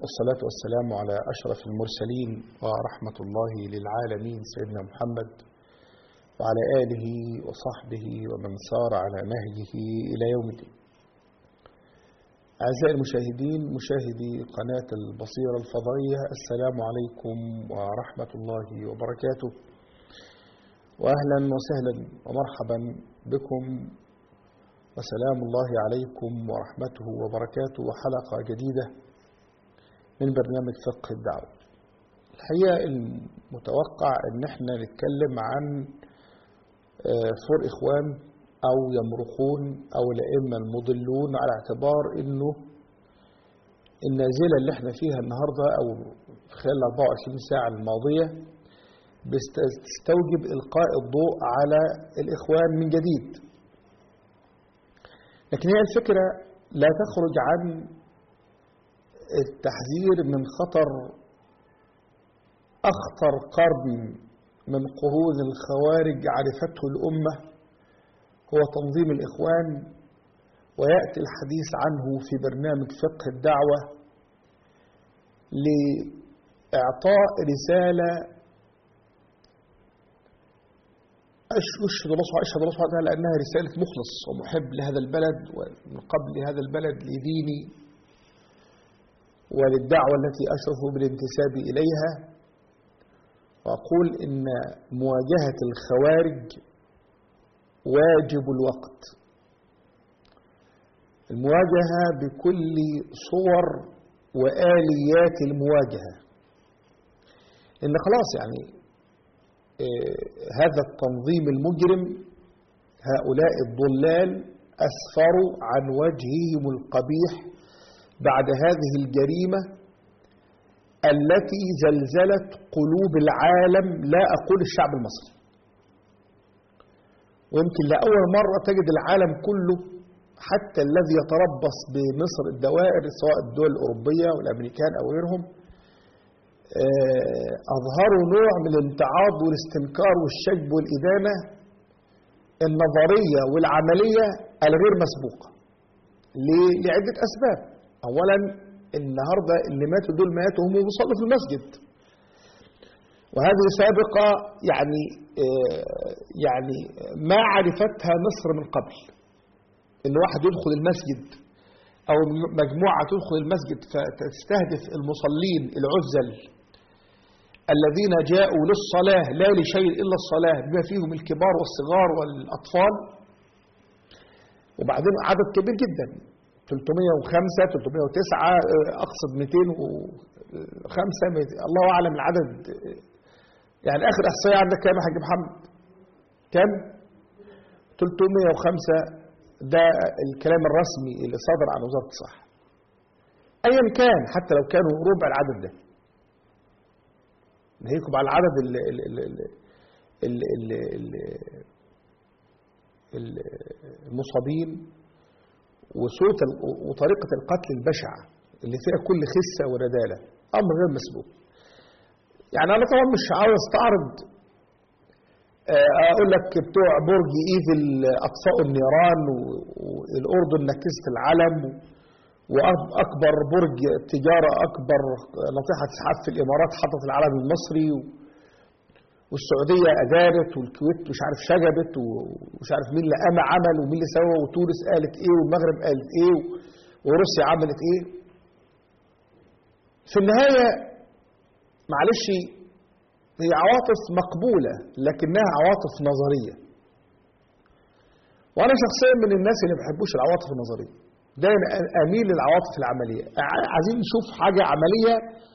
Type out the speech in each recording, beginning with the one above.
والصلاة والسلام على أشرف المرسلين ورحمة الله للعالمين سيدنا محمد وعلى آله وصحبه ومن سار على نهجه إلى يوم الدين أعزائي المشاهدين مشاهدي قناة البصيرة الفضائية السلام عليكم ورحمة الله وبركاته وأهلا وسهلا ومرحبا بكم وسلام الله عليكم ورحمته وبركاته وحلقة جديدة من برنامج فقه الدعوة الحقيقة المتوقع ان احنا نتكلم عن فور اخوان او يمرقون او الائمة المضلون على اعتبار انه النازلة اللي احنا فيها النهاردة او خلال 24 ساعة الماضية بتستوجب القاء الضوء على الاخوان من جديد لكن هي الفكرة لا تخرج عن التحذير من خطر أخطر قرن من قرون الخوارج عرفته الأمة هو تنظيم الإخوان ويأتي الحديث عنه في برنامج فقه الدعوة لإعطاء رسالة أشهد الله أشهد الله سبحانه وتعالى أنها رسالة مخلص ومحب لهذا البلد ومن قبل هذا البلد لديني وللدعوة التي أشرف بالانتساب إليها وأقول إن مواجهة الخوارج واجب الوقت المواجهة بكل صور وآليات المواجهة إن خلاص يعني هذا التنظيم المجرم هؤلاء الضلال أسفروا عن وجههم القبيح بعد هذه الجريمة التي زلزلت قلوب العالم لا أقول الشعب المصري ويمكن لأول مرة تجد العالم كله حتى الذي يتربص بمصر الدوائر سواء الدول الأوروبية والأمريكان أو غيرهم أظهروا نوع من الامتعاض والاستنكار والشجب والإدانة النظرية والعملية الغير مسبوقة لعدة أسباب أولا النهاردة اللي ماتوا دول ماتوا هم بيصلوا في المسجد وهذه سابقة يعني يعني ما عرفتها مصر من قبل إن واحد يدخل المسجد أو مجموعة تدخل المسجد فتستهدف المصلين العزل الذين جاءوا للصلاة لا لشيء إلا الصلاة بما فيهم الكبار والصغار والأطفال وبعدين عدد كبير جدا 305 309 أقصد 205 الله أعلم العدد يعني آخر إحصائية عندك كام يا حاج محمد؟ كام؟ 305 ده الكلام الرسمي اللي صدر عن وزارة الصحة أيا كان حتى لو كانوا ربع العدد ده ناهيكم على العدد ال ال ال ال ال ال ال المصابين وصوت وطريقة القتل البشعة اللي فيها كل خسة وردالة أمر غير مسبوق يعني أنا طبعا مش عاوز استعرض أقول لك بتوع برج إيفل أطفأوا النيران والأردن نكست العلم وأكبر برج تجارة أكبر ناطحة سحاب في الإمارات حطت العلم المصري والسعودية أدارت والكويت مش عارف شجبت ومش عارف مين اللي قام عمل ومين اللي سوى وتونس قالت إيه والمغرب قالت إيه وروسيا عملت إيه في النهاية معلش هي عواطف مقبولة لكنها عواطف نظرية وأنا شخصيا من الناس اللي ما بحبوش العواطف النظرية دايما أميل للعواطف العملية عايزين نشوف حاجة عملية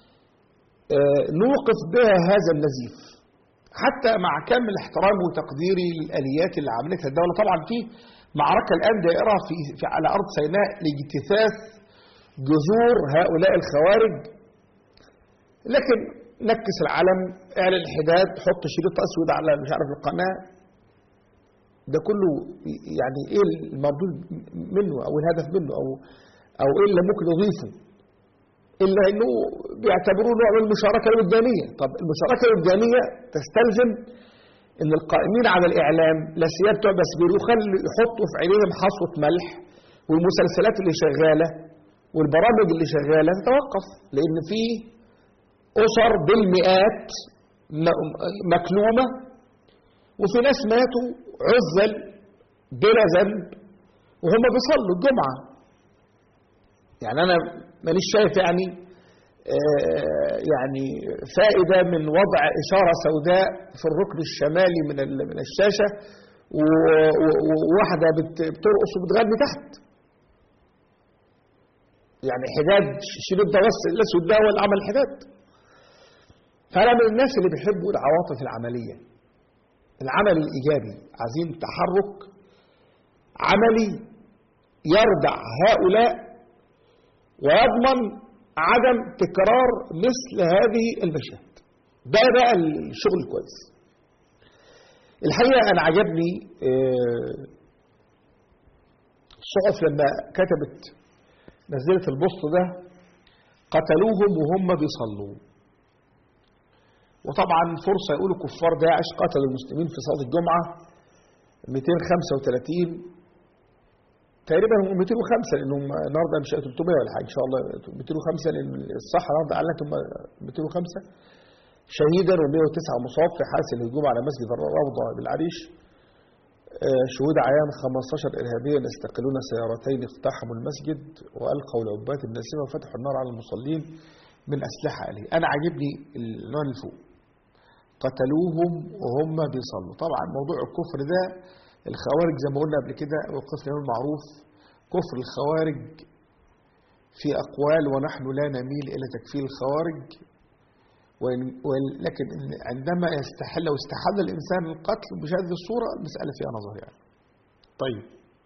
نوقف بها هذا النزيف حتى مع كامل احترامي وتقديري للآليات اللي عملتها الدولة طبعا في معركة الآن دائرة في, في على أرض سيناء لاجتثاث جذور هؤلاء الخوارج لكن نكس العلم اعلن الحداد حط شريط اسود على مش عارف القناه ده كله يعني ايه المردود منه او الهدف منه او او ايه اللي ممكن يضيفه الا انه بيعتبروه نوع من المشاركه الوجدانيه طب المشاركه الوجدانيه تستلزم ان القائمين على الاعلام لا سيما بتوع بسبير يخلوا يحطوا في عينيهم حصوه ملح والمسلسلات اللي شغاله والبرامج اللي شغالة تتوقف لأن في أسر بالمئات مكلومة وفي ناس ماتوا عزل بلا ذنب وهم بيصلوا الجمعة يعني أنا مانيش شايف يعني آه يعني فائدة من وضع إشارة سوداء في الركن الشمالي من من الشاشة وواحدة بترقص وبتغني تحت يعني حداد شيل الضوء الأسود ده ولا عمل حداد فأنا من الناس اللي بيحبوا العواطف العملية العمل الإيجابي عايزين تحرك عملي يردع هؤلاء ويضمن عدم تكرار مثل هذه المشاهد ده بقى الشغل الكويس الحقيقة أنا عجبني الصحف لما كتبت نزلت البوست ده قتلوهم وهم بيصلوا وطبعا فرصة يقولوا كفار داعش قتلوا المسلمين في صلاة الجمعة 235 تقريبا هم 205 لانهم النهارده مش 300 ولا حاجه ان شاء الله 205 لان الصح النهارده اعلنت هم 205 شهيدا و109 مصاب في حادث الهجوم على مسجد الروضه بالعريش شهود عيان 15 ارهابيا يستقلون سيارتين اقتحموا المسجد والقوا العبات الناسمه وفتحوا النار على المصلين من اسلحه اليه انا عاجبني العنوان اللي فوق قتلوهم وهم بيصلوا طبعا موضوع الكفر ده الخوارج زي ما قلنا قبل كده وقفنا يوم معروف كفر الخوارج في أقوال ونحن لا نميل إلى تكفير الخوارج ولكن عندما يستحل أو استحل الإنسان القتل بهذه الصورة المسألة فيها نظر يعني طيب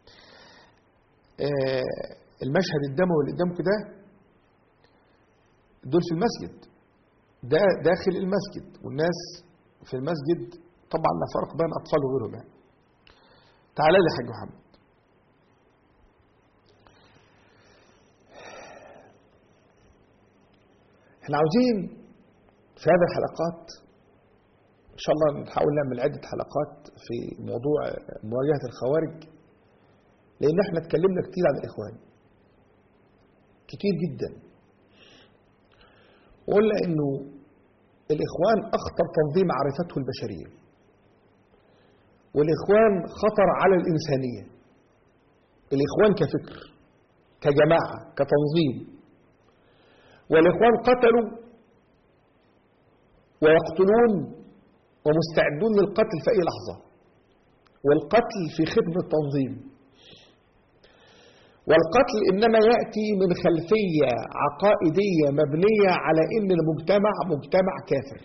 آه المشهد الدموي اللي قدامكم ده دول في المسجد ده داخل المسجد والناس في المسجد طبعا لا فرق بين أطفال وغيرهم يعني تعالى لي يا حاج محمد احنا عاوزين في هذه الحلقات ان شاء الله نحاول نعمل عده حلقات في موضوع مواجهه الخوارج لان احنا اتكلمنا كتير عن الاخوان كتير جدا وقلنا انه الاخوان اخطر تنظيم عرفته البشريه والإخوان خطر على الإنسانية الإخوان كفكر كجماعة كتنظيم والإخوان قتلوا ويقتلون ومستعدون للقتل في أي لحظة والقتل في خدمة التنظيم والقتل إنما يأتي من خلفية عقائدية مبنية على إن المجتمع مجتمع كافر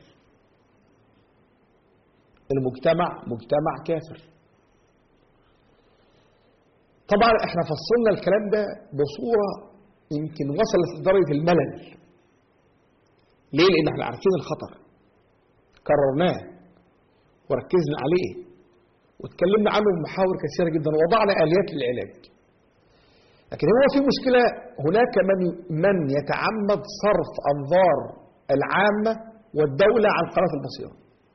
المجتمع مجتمع كافر طبعا احنا فصلنا الكلام ده بصورة يمكن وصلت لدرجة الملل ليه لان احنا عارفين الخطر كررناه وركزنا عليه واتكلمنا عنه بمحاور كثيرة جدا ووضعنا آليات للعلاج لكن هو في مشكلة هناك من من يتعمد صرف أنظار العامة والدولة عن قناة البصيرة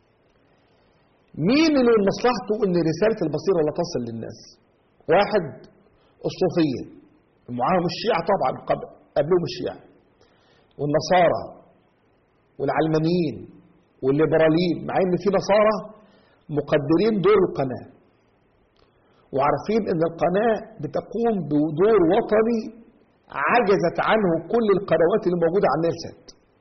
مين اللي من مصلحته ان رسالة البصيرة لا تصل للناس واحد الصوفية معاهم الشيعة طبعا قبلهم الشيعة والنصارى والعلمانيين والليبراليين مع ان في نصارى مقدرين دور القناة وعارفين ان القناة بتقوم بدور وطني عجزت عنه كل القنوات اللي موجودة على النيل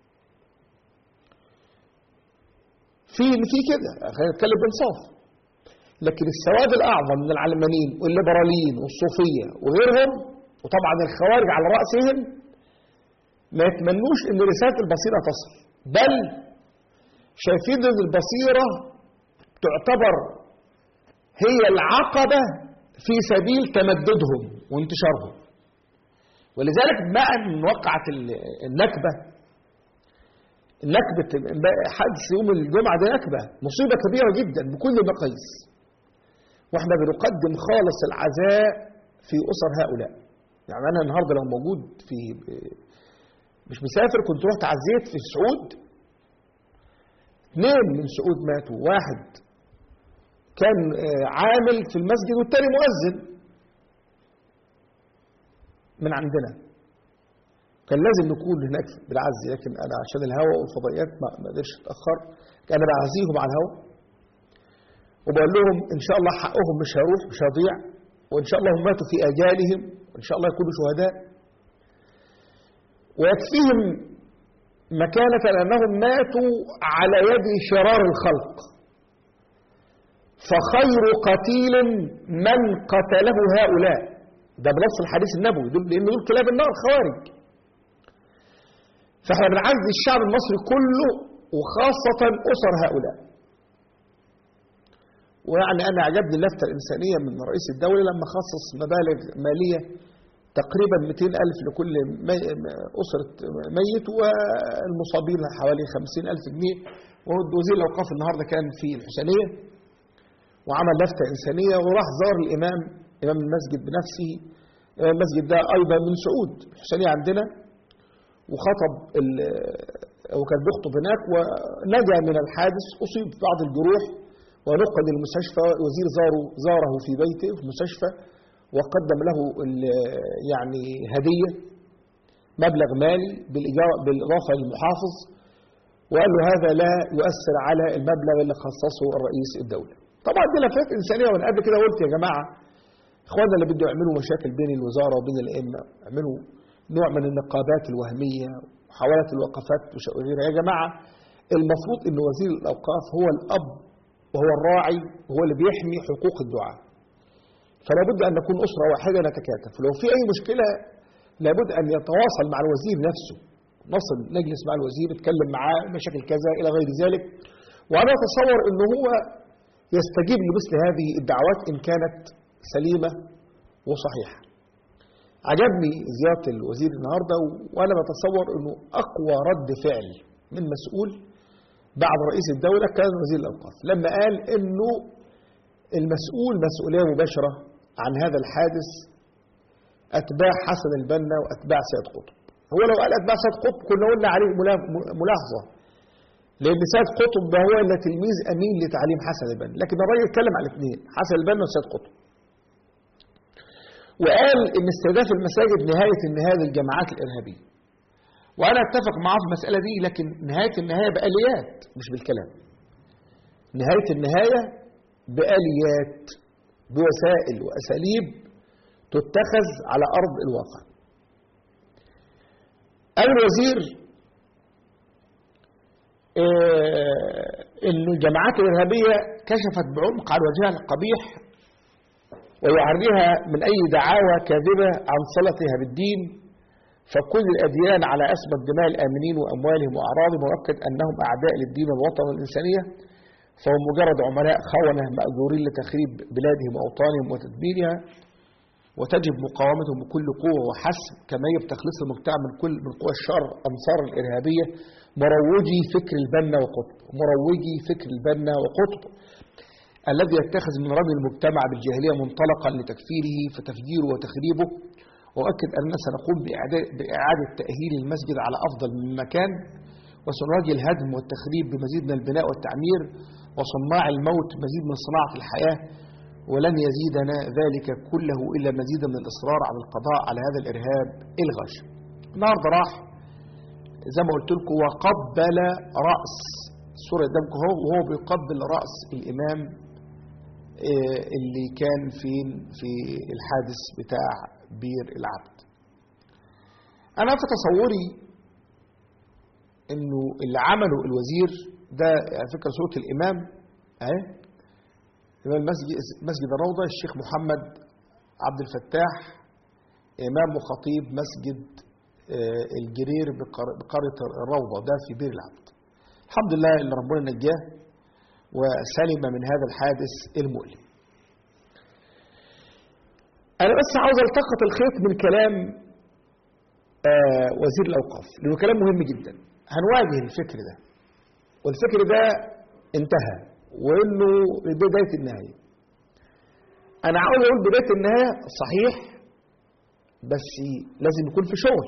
في في كده خلينا نتكلم بانصاف لكن السواد الاعظم من العلمانيين والليبراليين والصوفيه وغيرهم وطبعا الخوارج على راسهم ما يتمنوش ان رساله البصيره تصل بل شايفين ان البصيره تعتبر هي العقبه في سبيل تمددهم وانتشارهم ولذلك بقى من وقعت النكبه نكبة حدث يوم الجمعة ده نكبة مصيبة كبيرة جدا بكل المقاييس واحنا بنقدم خالص العزاء في أسر هؤلاء يعني أنا النهاردة لو موجود في مش مسافر كنت رحت عزيت في السعود اثنين من سعود ماتوا واحد كان عامل في المسجد والتاني مؤذن من عندنا كان لازم نكون هناك بالعزي لكن انا عشان الهواء والفضائيات ما ما قدرش اتاخر انا بعزيهم على الهواء وبقول لهم ان شاء الله حقهم مش هيروح مش هيضيع وان شاء الله هم ماتوا في اجالهم وان شاء الله يكونوا شهداء ويكفيهم مكانة أنهم ماتوا على يد شرار الخلق فخير قتيل من قتله هؤلاء ده بنص الحديث النبوي دول لأن دول كلاب النار خوارج فاحنا بنعزي الشعب المصري كله وخاصة أسر هؤلاء ويعني أنا عجبني اللفتة الإنسانية من رئيس الدولة لما خصص مبالغ مالية تقريبا 200 ألف لكل مي... أسرة ميت والمصابين حوالي 50 ألف جنيه ووزير الأوقاف النهاردة كان في الحسينية وعمل لفتة إنسانية وراح زار الإمام إمام المسجد بنفسه إمام المسجد ده أيضا من سعود الحسينية عندنا وخطب ال... وكان بيخطب هناك ونجا من الحادث أصيب بعض الجروح ونقل المستشفى وزير زاره زاره في بيته في المستشفى وقدم له يعني هدية مبلغ مالي بالإضافة للمحافظ وقال له هذا لا يؤثر على المبلغ اللي خصصه الرئيس الدولة طبعا دي لفات إنسانية وأنا قبل كده قلت يا جماعة إخواننا اللي بدوا يعملوا مشاكل بين الوزارة وبين الأئمة يعملوا نوع من النقابات الوهمية وحوالات الوقفات وغيرها يا جماعة المفروض أن وزير الأوقاف هو الأب وهو الراعي وهو اللي بيحمي حقوق الدعاء فلا بد أن نكون أسرة واحدة نتكاتف لو في أي مشكلة لابد أن يتواصل مع الوزير نفسه نصل نجلس مع الوزير نتكلم معاه مشاكل كذا إلى غير ذلك وأنا أتصور أنه هو يستجيب لمثل هذه الدعوات إن كانت سليمة وصحيحة عجبني زيارة الوزير النهاردة وأنا بتصور أنه أقوى رد فعل من مسؤول بعد رئيس الدولة كان وزير الأوقاف لما قال أنه المسؤول مسؤولية مباشرة عن هذا الحادث أتباع حسن البنا وأتباع سيد قطب هو لو قال أتباع سيد قطب كنا قلنا عليه ملاحظة لأن سيد قطب ده هو اللي تلميذ أمين لتعليم حسن البنا لكن الراجل اتكلم على الاثنين حسن البنا وسيد قطب وقال ان استهداف المساجد نهاية النهاية للجماعات الإرهابية وأنا أتفق معاه في المسألة دي لكن نهاية النهاية بآليات مش بالكلام نهاية النهاية بآليات بوسائل وأساليب تتخذ على أرض الواقع قال الوزير إن الجماعات الإرهابية كشفت بعمق عن وجهها القبيح ويعريها من أي دعاوى كاذبة عن صلتها بالدين فكل الأديان على أسباب دماء الآمنين وأموالهم وأعراضهم مؤكد أنهم أعداء للدين والوطن والإنسانية فهم مجرد عملاء خونة مأجورين لتخريب بلادهم وأوطانهم وتدميرها وتجب مقاومتهم بكل قوة وحسم كما يجب تخليص المجتمع من كل من قوى الشر أنصار الإرهابية مروجي فكر البنا وقطب مروجي فكر البنا وقطب الذي يتخذ من رمي المجتمع بالجاهلية منطلقا لتكفيره فتفجيره وتخريبه وأؤكد أننا سنقوم بإعادة تأهيل المسجد على أفضل من مكان وسنواجه الهدم والتخريب بمزيد من البناء والتعمير وصناع الموت مزيد من صناعة الحياة ولن يزيدنا ذلك كله إلا مزيدا من الإصرار على القضاء على هذا الإرهاب الغاشم النهارده راح زي ما قلت لكم وقبل رأس الصورة قدامكم هو وهو بيقبل رأس الإمام اللي كان فين في الحادث بتاع بير العبد أنا في تصوري إنه اللي عمله الوزير ده على فكرة صورة الإمام أهي إمام المسجد مسجد الروضة الشيخ محمد عبد الفتاح إمام وخطيب مسجد الجرير بقرية الروضة ده في بير العبد الحمد لله اللي ربنا نجاه وسلم من هذا الحادث المؤلم أنا بس عاوز التقط الخيط من كلام وزير الأوقاف لأنه كلام مهم جدا هنواجه الفكر ده والفكر ده انتهى وإنه بداية النهاية أنا عاوز أقول بداية النهاية صحيح بس لازم يكون في شغل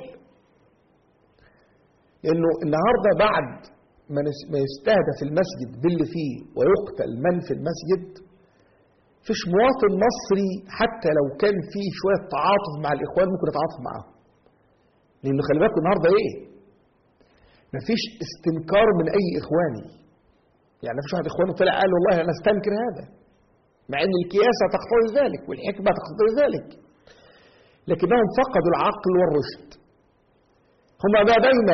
لأنه النهاردة بعد ما يستهدف المسجد باللي فيه ويقتل من في المسجد فيش مواطن مصري حتى لو كان فيه شوية تعاطف مع الإخوان ممكن يتعاطف معاهم لأنه خلي بالكم النهاردة إيه مفيش استنكار من أي إخواني يعني مفيش واحد إخواني طلع قال والله أنا استنكر هذا مع أن الكياسة تقتضي ذلك والحكمة تقتضي ذلك لكنهم فقدوا العقل والرشد هما ما بين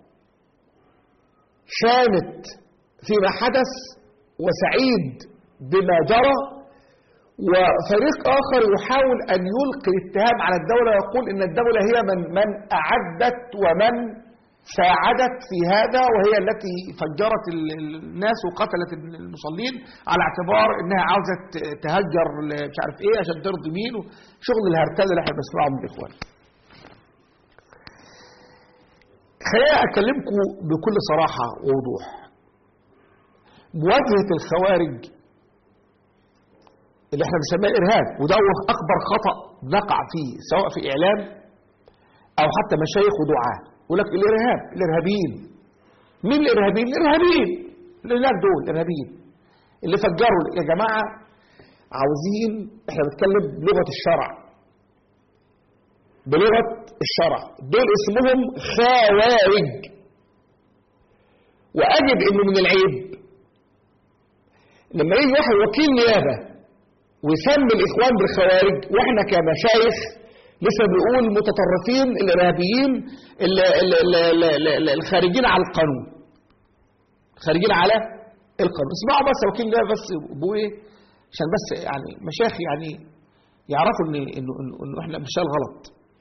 شامت فيما حدث وسعيد بما جرى وفريق آخر يحاول أن يلقي الاتهام على الدولة ويقول إن الدولة هي من, من أعدت ومن ساعدت في هذا وهي التي فجرت الناس وقتلت المصلين على اعتبار انها عاوزه تهجر مش عارف ايه عشان ترضي مين شغل الهرتله اللي احنا بنسمعه من الاخوان. خليني اكلمكم بكل صراحه ووضوح. مواجهه الخوارج اللي احنا بنسميه ارهاب وده اكبر خطا نقع فيه سواء في اعلام او حتى مشايخ ودعاه يقول لك الارهاب الارهابيين مين الارهابيين الارهابيين اللي هناك دول الارهابيين اللي فجروا يا جماعه عاوزين احنا بنتكلم بلغه الشرع بلغه الشرع دول اسمهم خوارج واجد انه من العيب لما يجي واحد وكيل نيابه ويسمي الاخوان بالخوارج واحنا كمشايخ لسه بنقول متطرفين الارهابيين الخارجين على القانون خارجين على القانون اسمعوا بس وكيل ده بس بقول ايه عشان بس يعني مشايخ يعني يعرفوا ان انه انه احنا بنشتغل غلط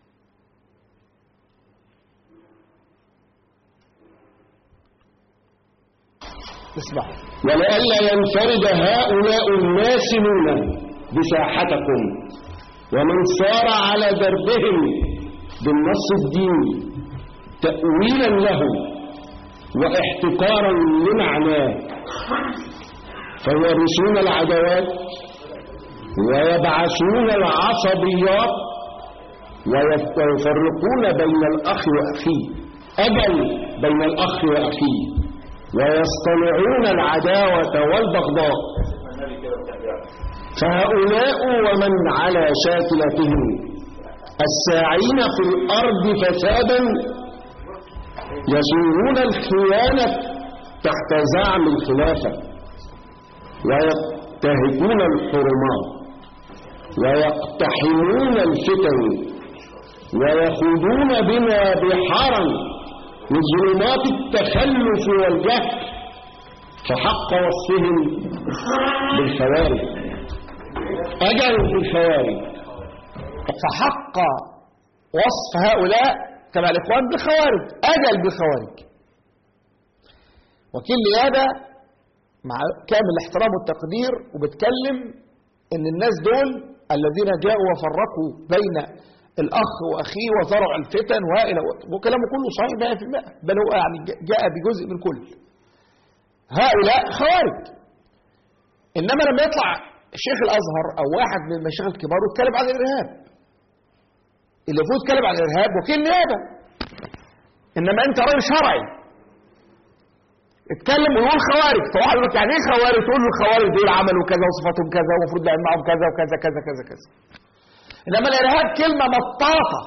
اسمعوا ولئلا ينفرد هؤلاء الناسلون بساحتكم ومن سار على دربهم بالنص الديني تأويلا له واحتقارا لمعناه فيورثون العداوات ويبعثون العصبيات ويفرقون بين الأخ وأخيه أجل بين الأخ وأخيه ويصطنعون العداوة والبغضاء فهؤلاء ومن على شاكلتهم الساعين في الأرض فسادا يصورون الخيانة تحت زعم الخلافة ويتهكون الحرمات ويقتحمون الفتن ويخوضون بنا بحارا لظلمات التخلف والجهل فحق وصفهم بالخوارج أجل بالخوارج فحق وصف هؤلاء تبع الإخوان بالخوارج أجل بالخوارج وكيل نيابة مع كامل الاحترام والتقدير وبتكلم ان الناس دول الذين جاءوا وفرقوا بين الاخ واخيه وزرعوا الفتن والى وكلامه كله صحيح 100% بل هو يعني جاء بجزء من كل هؤلاء خوارج انما لما يطلع شيخ الازهر او واحد من المشايخ الكبار ويتكلم عن الارهاب اللي المفروض يتكلم عن الارهاب وكيل نيابه انما انت راجل شرعي اتكلم ويقول خوارج فواحد يقول لك يعني ايه خوارج تقول له الخوارج دول عملوا كذا وصفاتهم كذا ومفروض نعمل معاهم كذا وكذا كذا كذا كذا انما الارهاب كلمه مطاطه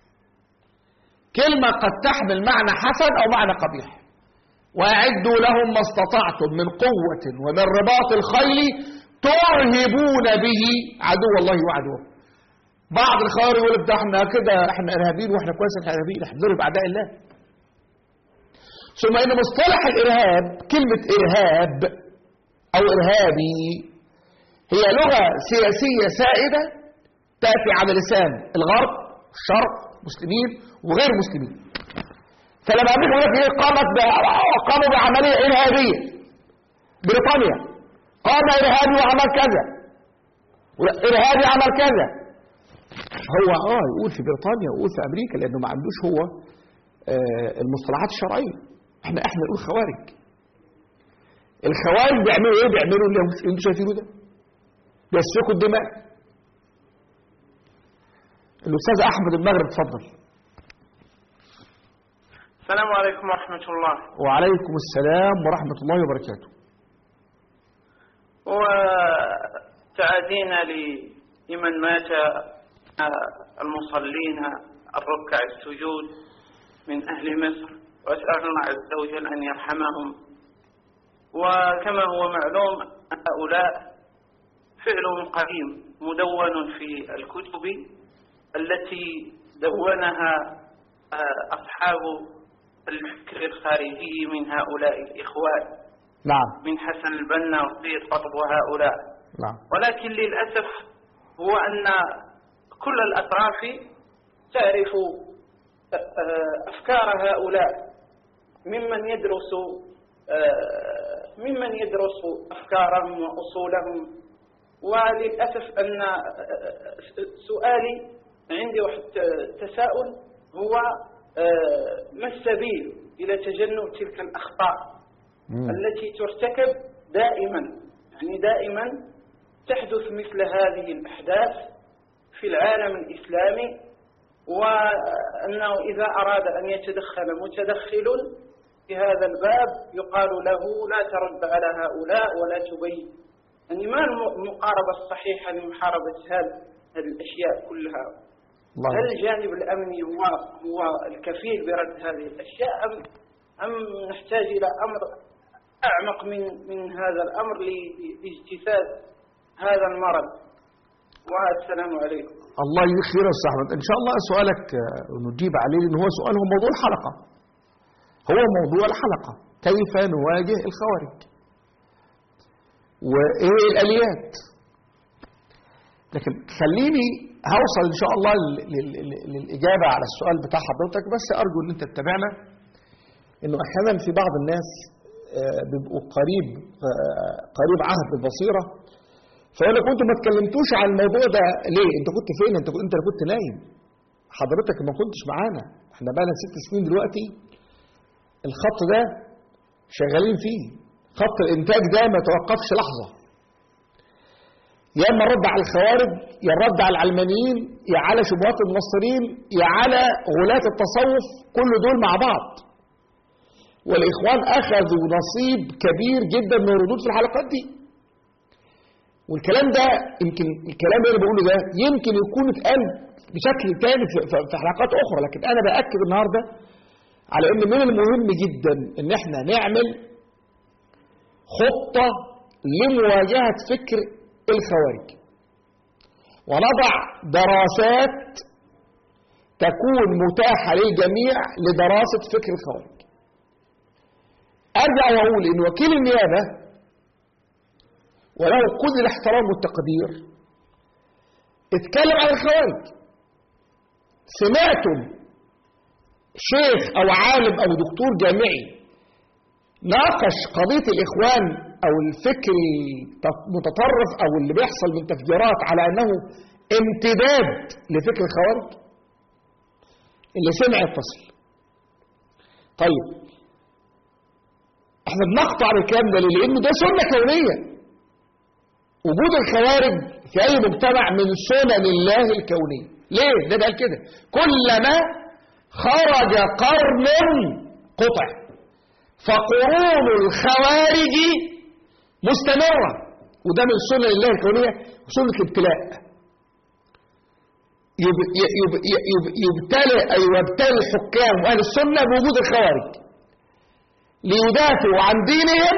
كلمه قد تحمل معنى حسن او معنى قبيح واعدوا لهم ما استطعتم من قوه ومن رباط الخيل ترهبون به عدو الله وعدوه بعض الخوارج يقول لك ده احنا كده احنا ارهابيين واحنا كويس احنا ارهابيين احنا بنضرب اعداء الله ثم ان مصطلح الارهاب كلمه ارهاب او ارهابي هي لغه سياسيه سائده تاتي على لسان الغرب الشرق مسلمين وغير مسلمين فلما امريكا يقول لك ايه قامت قاموا بعمليه ارهابيه بريطانيا قام ارهابي وعمل كذا ارهابي عمل كذا هو اه يقول في بريطانيا ويقول في امريكا لانه ما عندوش هو آه المصطلحات الشرعيه احنا احنا نقول خوارج الخوارج بيعملوا ايه بيعملوا اللي انتوا شايفينه ده بيسفكوا الدماء الاستاذ احمد المغرب اتفضل السلام عليكم ورحمة الله وعليكم السلام ورحمة الله وبركاته وتعازينا لمن مات المصلين الركع السجود من أهل مصر وأسأل الله عز وجل أن يرحمهم وكما هو معلوم هؤلاء فعل قديم مدون في الكتب التي دونها آه، أصحاب الفكر الخارجي من هؤلاء الإخوان نعم من حسن البنا وسيد قطب وهؤلاء نعم ولكن للأسف هو أن كل الأطراف تعرف آه، أفكار هؤلاء ممن يدرس آه، ممن يدرس أفكارهم وأصولهم وللأسف أن آه، سؤالي عندي واحد تساؤل هو ما السبيل إلى تجنب تلك الأخطاء مم. التي ترتكب دائما يعني دائما تحدث مثل هذه الأحداث في العالم الإسلامي وأنه إذا أراد أن يتدخل متدخل في هذا الباب يقال له لا ترد على هؤلاء ولا تبين يعني ما المقاربة الصحيحة لمحاربة هذه الأشياء كلها الله هل الجانب الأمني هو هو الكفيل برد هذه الأشياء أم أم نحتاج إلى أمر أعمق من من هذا الأمر ل- لاجتثاث هذا المرض والسلام عليكم الله يجزيك خير يا استاذ احمد ان شاء الله سؤالك آه، نجيب عليه لان هو سؤال هو موضوع الحلقه هو موضوع الحلقه كيف نواجه الخوارج وايه الاليات لكن خليني هوصل ان شاء الله لل- لل- لل- للاجابه على السؤال بتاع حضرتك بس ارجو ان انت تتابعنا انه احيانا في بعض الناس آه، بيبقوا قريب آه، قريب عهد بالبصيره فيقول لك انتوا ما اتكلمتوش عن الموضوع ده ليه؟ انت كنت فين؟ انت كنت انت اللي كنت نايم. حضرتك ما كنتش معانا، احنا بقى لنا ست سنين دلوقتي الخط ده شغالين فيه. خط الانتاج ده ما توقفش لحظه. يا اما الرد على الخوارج يا الرد على العلمانيين يا على شبهات المنصرين يا على غلاة التصوف كل دول مع بعض. والاخوان اخذوا نصيب كبير جدا من الردود في الحلقات دي. والكلام ده يمكن الكلام اللي بقوله ده يمكن يكون اتقال بشكل تاني في, في في حلقات اخرى لكن انا باكد النهارده على ان من المهم جدا ان احنا نعمل خطه لمواجهه فكر الخوارج ونضع دراسات تكون متاحه للجميع لدراسه فكر الخوارج ارجع واقول ان وكيل النيابه وله كل الاحترام والتقدير اتكلم عن الخوارج سمعتم شيخ او عالم او دكتور جامعي ناقش قضية الإخوان أو الفكر المتطرف أو اللي بيحصل من تفجيرات على أنه امتداد لفكر الخوارج اللي سمع يتصل طيب احنا بنقطع الكلام ده ليه؟ لأنه ده سنة كونية وجود الخوارج في أي مجتمع من سنن الله الكونية ليه؟ ده قال كده كلما خرج قرن قطع فقرون الخوارج مستمرة وده من سنن الله الكونية وسنة الابتلاء يب- يب- يب- يب- يبتلى أي يبتلى الحكام وأهل السنة بوجود الخوارج ليدافعوا عن دينهم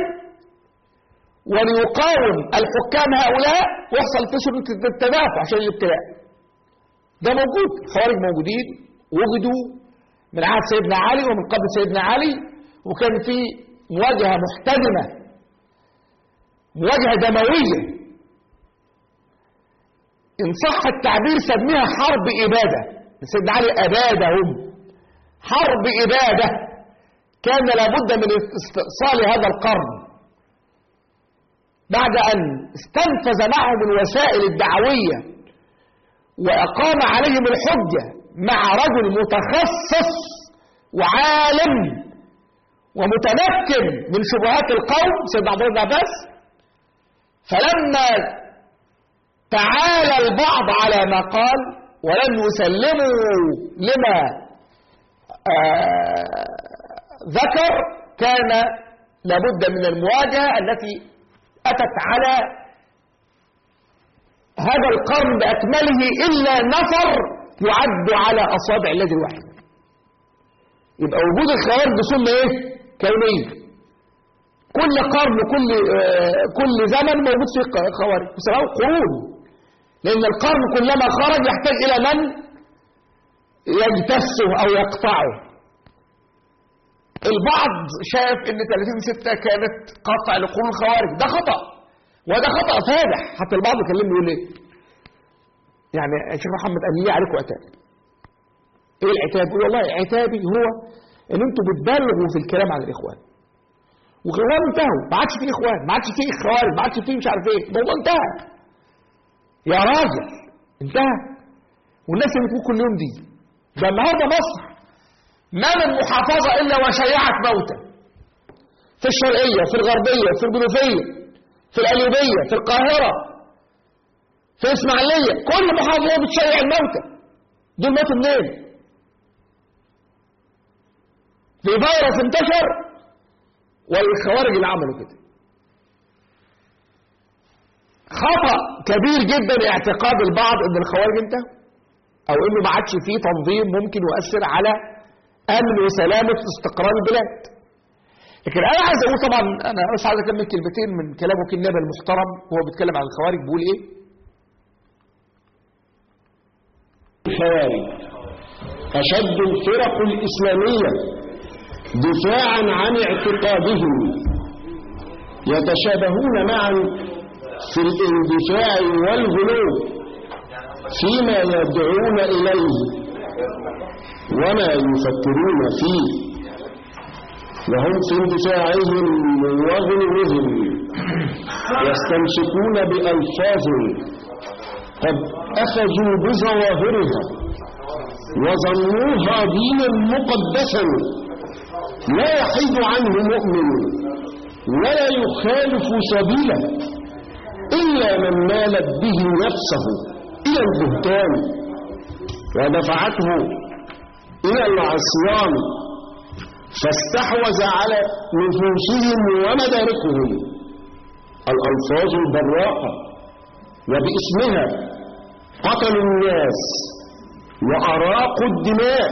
وليقاوم الحكام هؤلاء ويحصل في سنة التدافع عشان الابتلاء ده موجود الخوارج موجودين وجدوا من عهد سيدنا علي ومن قبل سيدنا علي وكان في مواجهة محتدمة مواجهة دموية إن صح التعبير سميها حرب إبادة سيدنا علي أبادهم حرب إبادة كان لابد من استئصال هذا القرن بعد أن استنفذ معهم الوسائل الدعوية وأقام عليهم الحجة مع رجل متخصص وعالم ومتمكن من شبهات القوم سيدنا عبد الله بن عباس فلما تعالى البعض على ما قال ولم يسلموا لما آه ذكر كان لابد من المواجهة التي أتت على هذا القرن بأكمله إلا نفر يعد على أصابع اليد الواحدة يبقى وجود الخوارج دي سنة ايه كونية كل قرن كل آه كل زمن موجود فيه خوارج بسبب قرون لأن القرن كلما خرج يحتاج إلى من يجتثه أو يقطعه البعض شاف ان 30 6 كانت قطع لقرون الخوارج ده خطأ وده خطأ فادح حتى البعض كلمني يقول ايه يعني يا شيخ محمد قال لي عليكم عتاب ايه العتاب يقول والله عتابي هو ان انتوا بتبالغوا في الكلام عن الاخوان والاخوان انتهوا ما عادش فيه اخوان ما عادش فيه خوارج ما عادش فيه مش عارف ايه الموضوع انتهى يا راجل انتهى والناس اللي بتقول كل يوم دي ده النهارده مصر ما من محافظة إلا وشيعت موتى في الشرقية في الغربية في الجنوبية في القليوبية في القاهرة في الإسماعيلية كل محافظة بتشيع الموتى دول ماتوا منين؟ في فيروس انتشر والخوارج اللي عملوا كده خطأ كبير جدا اعتقاد البعض ان الخوارج انتهوا او انه ما عادش فيه تنظيم ممكن يؤثر على امن وسلامه واستقرار البلاد لكن انا عايز اقول طبعا انا بس عايز اكمل كلمتين من كلام وكيل النيابه المحترم وهو بيتكلم عن الخوارج بيقول ايه الخوارج أشد الفرق الإسلامية دفاعا عن اعتقادهم يتشابهون معا في الاندفاع والغلو فيما يدعون إليه وما يفكرون فيه وهم في اندفاعهم وغلوهم يستمسكون بألفاظ قد أخذوا بظواهرها وظنوها دينا مقدسا لا يحيد عنه مؤمن ولا يخالف سبيله إلا من مالت به نفسه إلى البهتان ودفعته إلى العصيان فاستحوذ على نفوسهم ومداركهم الألفاظ البراءة وباسمها قتلوا الناس وأراقوا الدماء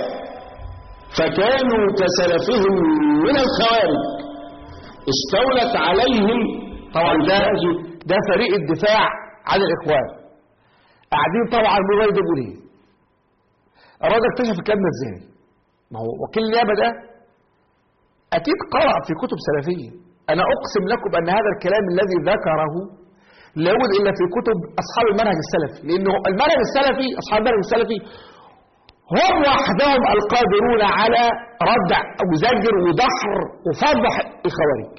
فكانوا كسلفهم من الخوارج استولت عليهم طبعا ده ده فريق الدفاع عن الاخوان قاعدين طبعا الموبايل ده بيقول ايه الراجل اكتشف الكلام ده ازاي ما هو وكيل النيابه ده اكيد قرأ في كتب سلفيه انا اقسم لكم ان هذا الكلام الذي ذكره لا يوجد الا في كتب اصحاب المنهج السلفي لانه المنهج السلفي اصحاب المنهج السلفي هم وحدهم القادرون على ردع وزجر ودحر وفضح الخوارج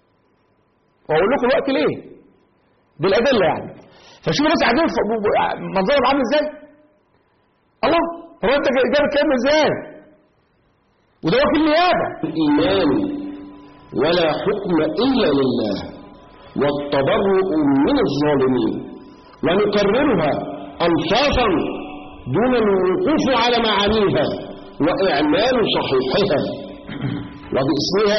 واقول لكم الوقت ليه بالادله يعني فشوفوا الناس قاعدين منظرهم عامل ازاي الله طب انت جايب الكلام ازاي وده وكيل نيابه الإيمان ولا حكم إلا لله والتبرؤ من الظالمين ونكررها ألفاظا دون الوقوف على معانيها وإعمال صحيحها وباسمها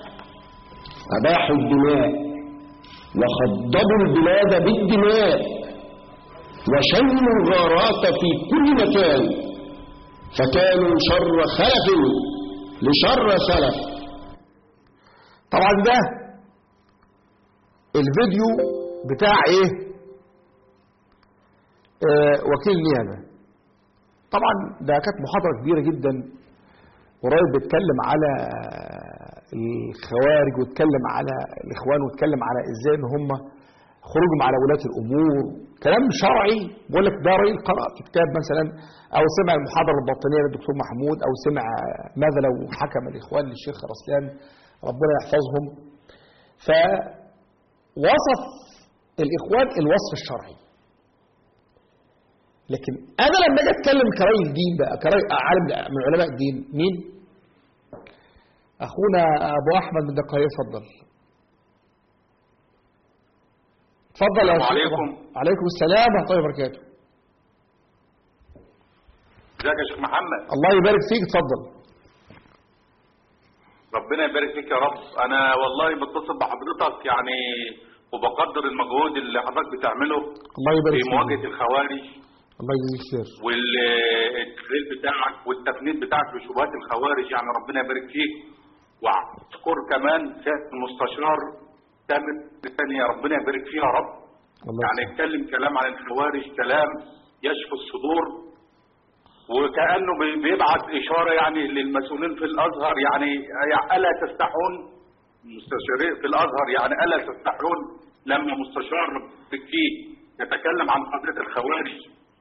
أباحوا الدماء وخضبوا البلاد بالدماء وشنوا الغارات في كل مكان فكانوا شر خلف لشر سلف طبعا ده الفيديو بتاع ايه آه وكيل نيابه طبعا ده كانت محاضره كبيره جدا قريب بيتكلم على الخوارج واتكلم على الاخوان واتكلم على ازاي ان هم خروجهم على ولاة الامور كلام شرعي بقول لك ده راجل قرأ في كتاب مثلا او سمع المحاضره الباطنيه للدكتور محمود او سمع ماذا لو حكم الاخوان للشيخ رسلان ربنا يحفظهم فوصف الاخوان الوصف الشرعي لكن انا لما اجي اتكلم كراجل دين بقى كراجل عالم من علماء الدين مين اخونا ابو احمد من دقائق اتفضل اتفضل يا السلام شيخ. عليكم. عليكم السلام ورحمه الله وبركاته ازيك يا شيخ محمد الله يبارك فيك اتفضل ربنا يبارك فيك يا رب انا والله بتصل بحضرتك يعني وبقدر المجهود اللي حضرتك بتعمله الله يبارك في فيك مواجهه الخوارج الله يجزيك خير والتحليل بتاعك والتفنيد بتاعك لشبهات الخوارج يعني ربنا يبارك فيك واذكر كمان سياده المستشار تامر ثانية ربنا يبارك فيها يا رب الله يعني يسلمك. يتكلم كلام عن الخوارج كلام يشفي الصدور وكأنه بي- بيبعت إشارة يعني للمسؤولين في الأزهر يعني يعني ألا تستحون مستشارين في الأزهر يعني ألا تستحون لما مستشار فيه يتكلم عن قضية الخوارج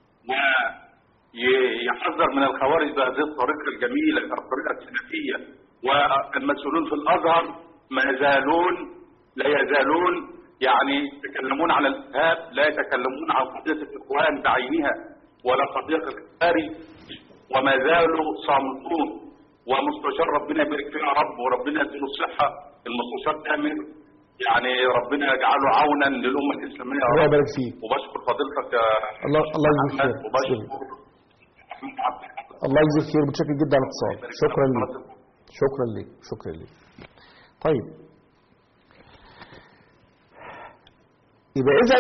ويحذر من الخوارج بهذه الطريقة الجميلة الطريقة السلفية والمسؤولون في الأزهر ما يزالون لا يزالون يعني يتكلمون على الإرهاب لا يتكلمون عن قضية الإخوان بعينها ولا قضية الخارج وما زالوا صامتون ومستشار ربنا يبارك فيه يا رب وربنا يديله الصحة المستشار تامر يعني ربنا يجعله عونا للأمة الإسلامية يا الله رب يبارك فيك وبشكر فضيلتك يا الله الله يجزيك محمد خير وبشكر محمد عبد الحق الله يجزيك خير متشكر جدا على الاتصال شكرا لك شكرا لك شكرا لك طيب يبقى اذا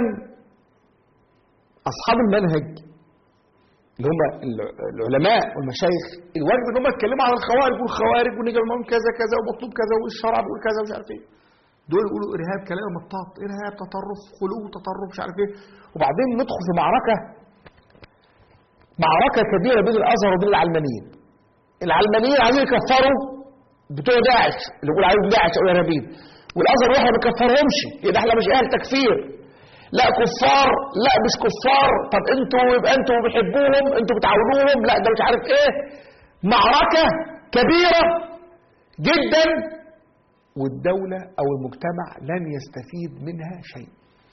اصحاب المنهج اللي هم الع- العلماء والمشايخ الواجب ان هم يتكلموا عن الخوارج والخوارج ونيجي لهم كذا كذا ومطلوب كذا والشرع بيقول كذا ومش عارف ايه دول يقولوا ارهاب كلام مطاط ارهاب تطرف خلو تطرف مش عارف ايه وبعدين ندخل في معركه معركه كبيره بين الازهر وبين العلمانيين العلمانيين عايزين يكفروا بتوع داعش اللي بيقول عليهم داعش او ارهابيين والازهر واحنا ما بنكفرهمش يبقى احنا مش اهل تكفير لا كفار لا مش كفار طب انتوا يبقى انتوا بتحبوهم انتوا بتعاونوهم لا ده مش عارف ايه معركه كبيره جدا والدوله او المجتمع لن يستفيد منها شيء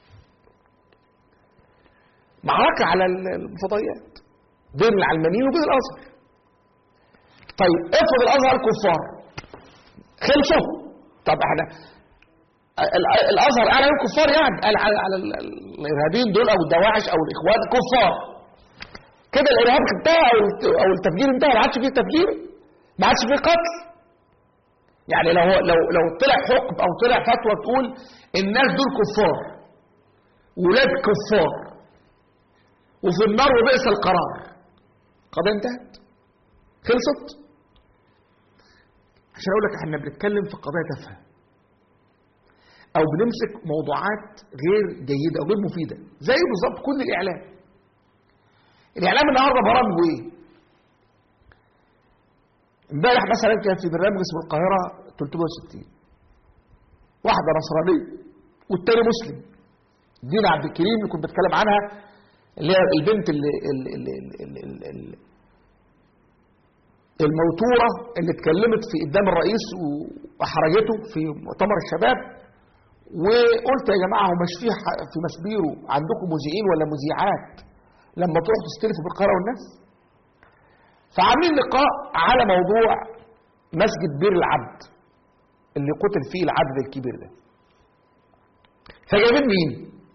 معركه على الفضائيات بين العلمانيين وبين الازهر طيب افرض الازهر كفار خلصوا طب احنا ال- ال- الازهر قال عليهم كفار يعني قال على على ال- ال- الارهابيين دول او الدواعش او الاخوان كفار كده الارهاب انتهى او الت- او التفجير انتهى ما عادش فيه تفجير ما عادش فيه قتل يعني لو لو لو طلع حكم او طلع فتوى تقول الناس دول كفار ولاد كفار وفي النار وبئس القرار قضيه انتهت خلصت عشان اقول لك احنا بنتكلم في قضايا تافهه او بنمسك موضوعات غير جيده او غير مفيده زي بالظبط كل الاعلام الاعلام النهارده برامجه ايه امبارح مثلا كان في برنامج اسمه القاهره 360 واحده نصرانيه والتاني مسلم دينا عبد الكريم اللي كنت بتكلم عنها اللي هي البنت اللي, اللي, اللي, اللي, اللي, اللي الموتورة اللي اتكلمت في قدام الرئيس وأحرجته في مؤتمر الشباب وقلت يا جماعة هو مش في ح- في مسبيرو عندكم مذيعين ولا مذيعات لما تروحوا تستلفوا بالقاهرة والناس فعاملين لقاء على موضوع مسجد بير العبد اللي قتل فيه العبد الكبير ده فجايبين مين؟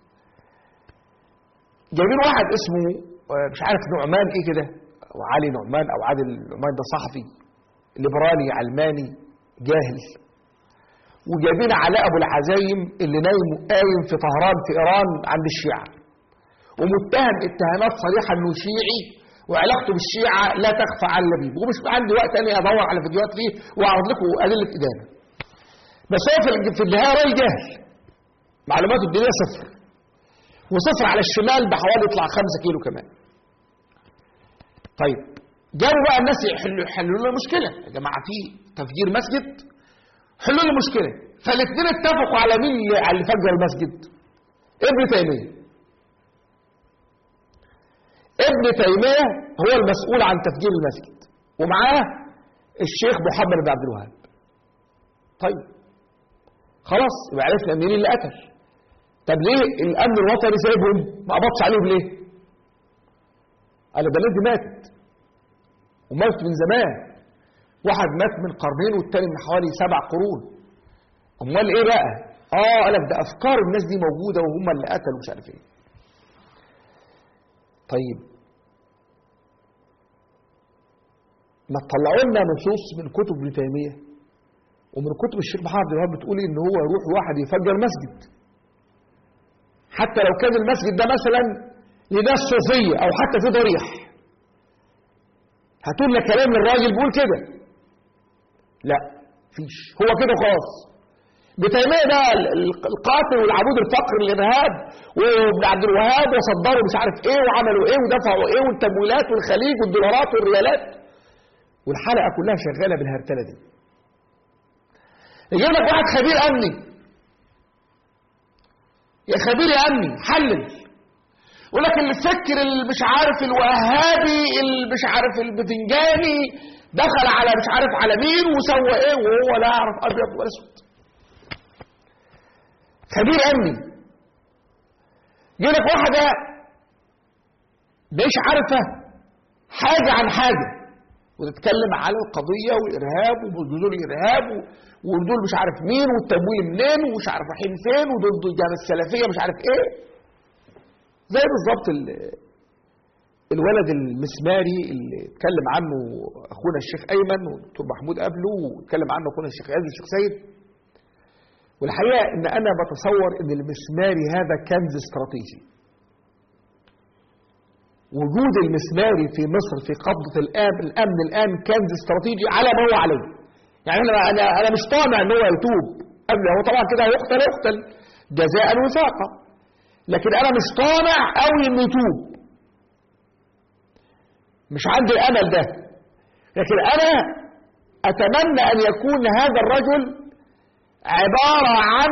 جايبين واحد اسمه آه، مش عارف نعمان ايه كده او علي نعمان او عادل نعمان ده صحفي ليبرالي علماني جاهل وجايبين علاء ابو العزايم اللي نايم قايم في طهران في ايران عند الشيعه ومتهم اتهامات صريحه انه شيعي وعلاقته بالشيعه لا تخفى على اللبيب ومش عندي وقت اني ادور على فيديوهات فيه واعرض لكم ادله ادانه بس هو في- في النهايه راجل جاهل معلوماته الدينيه صفر وصفر على الشمال بحوالي يطلع خمسة كيلو كمان طيب جابوا بقى الناس يحلوا يحلوا لنا مشكله يا جماعه في تفجير مسجد حلوا لنا مشكله فالاثنين اتفقوا على مين اللي على اللي فجر المسجد ابن تيميه ابن تيميه هو المسؤول عن تفجير المسجد ومعاه الشيخ محمد بن عبد الوهاب طيب خلاص يبقى عرفنا مين اللي قتل طب ليه الامن الوطني سايبهم ما قبضش عليهم ليه قال ده الناس دي ماتت ومات من زمان واحد مات من قرنين والتاني من حوالي سبع قرون امال ايه بقى اه قال لك ده افكار الناس دي موجوده وهم اللي قتلوا مش عارف ايه طيب ما تطلعوا لنا نصوص من كتب ابن تيميه ومن كتب الشيخ محمد عبد الوهاب بتقول ان هو يروح واحد يفجر مسجد حتى لو كان المسجد ده مثلا لناس صوفية أو حتى في ضريح هاتوا لنا كلام الراجل بيقول كده لا فيش هو كده خلاص بتيمية ده القاتل والعبود الفقر الإرهاب وابن عبد الوهاب وصدروا مش عارف ايه وعملوا ايه ودفعوا ايه والتمويلات والخليج والدولارات والريالات والحلقة كلها شغالة بالهرتلة دي يجيب لك واحد خبير أمني يا خبير يا أمني حلل يقول لك الفكر اللي مش عارف الوهابي اللي مش عارف البتنجاني دخل على مش عارف على مين وسوى ايه وهو لا يعرف ابيض ولا اسود خبير امني يقول لك واحده مش عارفه حاجه عن حاجه وتتكلم على القضيه والارهاب وجذور الارهاب ودول مش عارف مين والتمويل منين ومش عارف رايحين فين ودول الجامعه السلفيه مش عارف ايه زي بالظبط الولد المسماري اللي اتكلم عنه اخونا الشيخ ايمن والدكتور محمود قبله واتكلم عنه اخونا الشيخ عز والشيخ سيد والحقيقه ان انا بتصور ان المسماري هذا كنز استراتيجي وجود المسماري في مصر في قبضه الامن الامن الان كنز استراتيجي على ما هو عليه يعني انا انا انا مش طامع ان هو يتوب قبل هو طبعا كده هيقتل يقتل جزاء وفاقا لكن انا مش طامع قوي انه يتوب مش عندي الامل ده لكن انا اتمنى ان يكون هذا الرجل عباره عن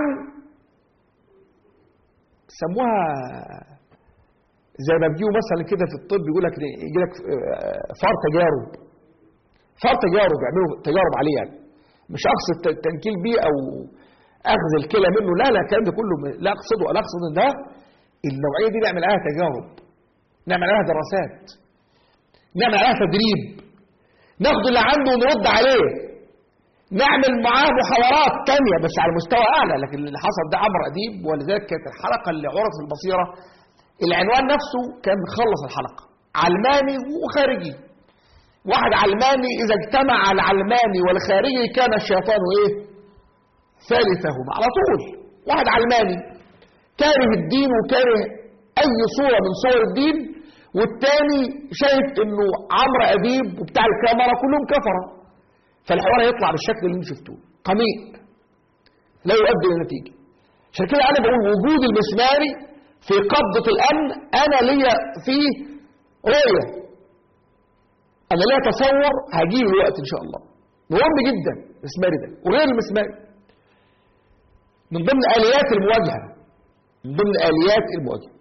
سموها زي ما بيجوا مثلا كده في الطب يقول لك يجي لك فار تجارب فار تجارب يعملوا تجارب عليه يعني مش اقصد التنكيل بيه او اخذ الكلى منه لا لا الكلام ده كله لا اقصده ولا اقصد ان ده النوعيه دي نعمل عليها تجارب نعمل عليها دراسات نعمل عليها تدريب ناخد اللي عنده ونرد عليه نعمل معاه محاورات تانية بس على مستوى اعلى لكن اللي حصل ده امر اديب ولذلك كانت الحلقه اللي عرضت في البصيره العنوان نفسه كان خلص الحلقه علماني وخارجي واحد علماني اذا اجتمع العلماني والخارجي كان الشيطان ايه ثالثهما على طول واحد علماني كاره الدين وكاره اي صوره من صور الدين والتاني شايف انه عمرو اديب وبتاع الكاميرا كلهم كفره فالحوار هيطلع بالشكل اللي انتم شفتوه قميء لا يؤدي الى نتيجه عشان كده انا بقول وجود المسماري في قبضه الامن انا ليا فيه رؤيه انا ليا تصور هجيب الوقت ان شاء الله مهم جدا المسماري ده وغير المسماري من ضمن اليات المواجهه من ضمن اليات المواجهه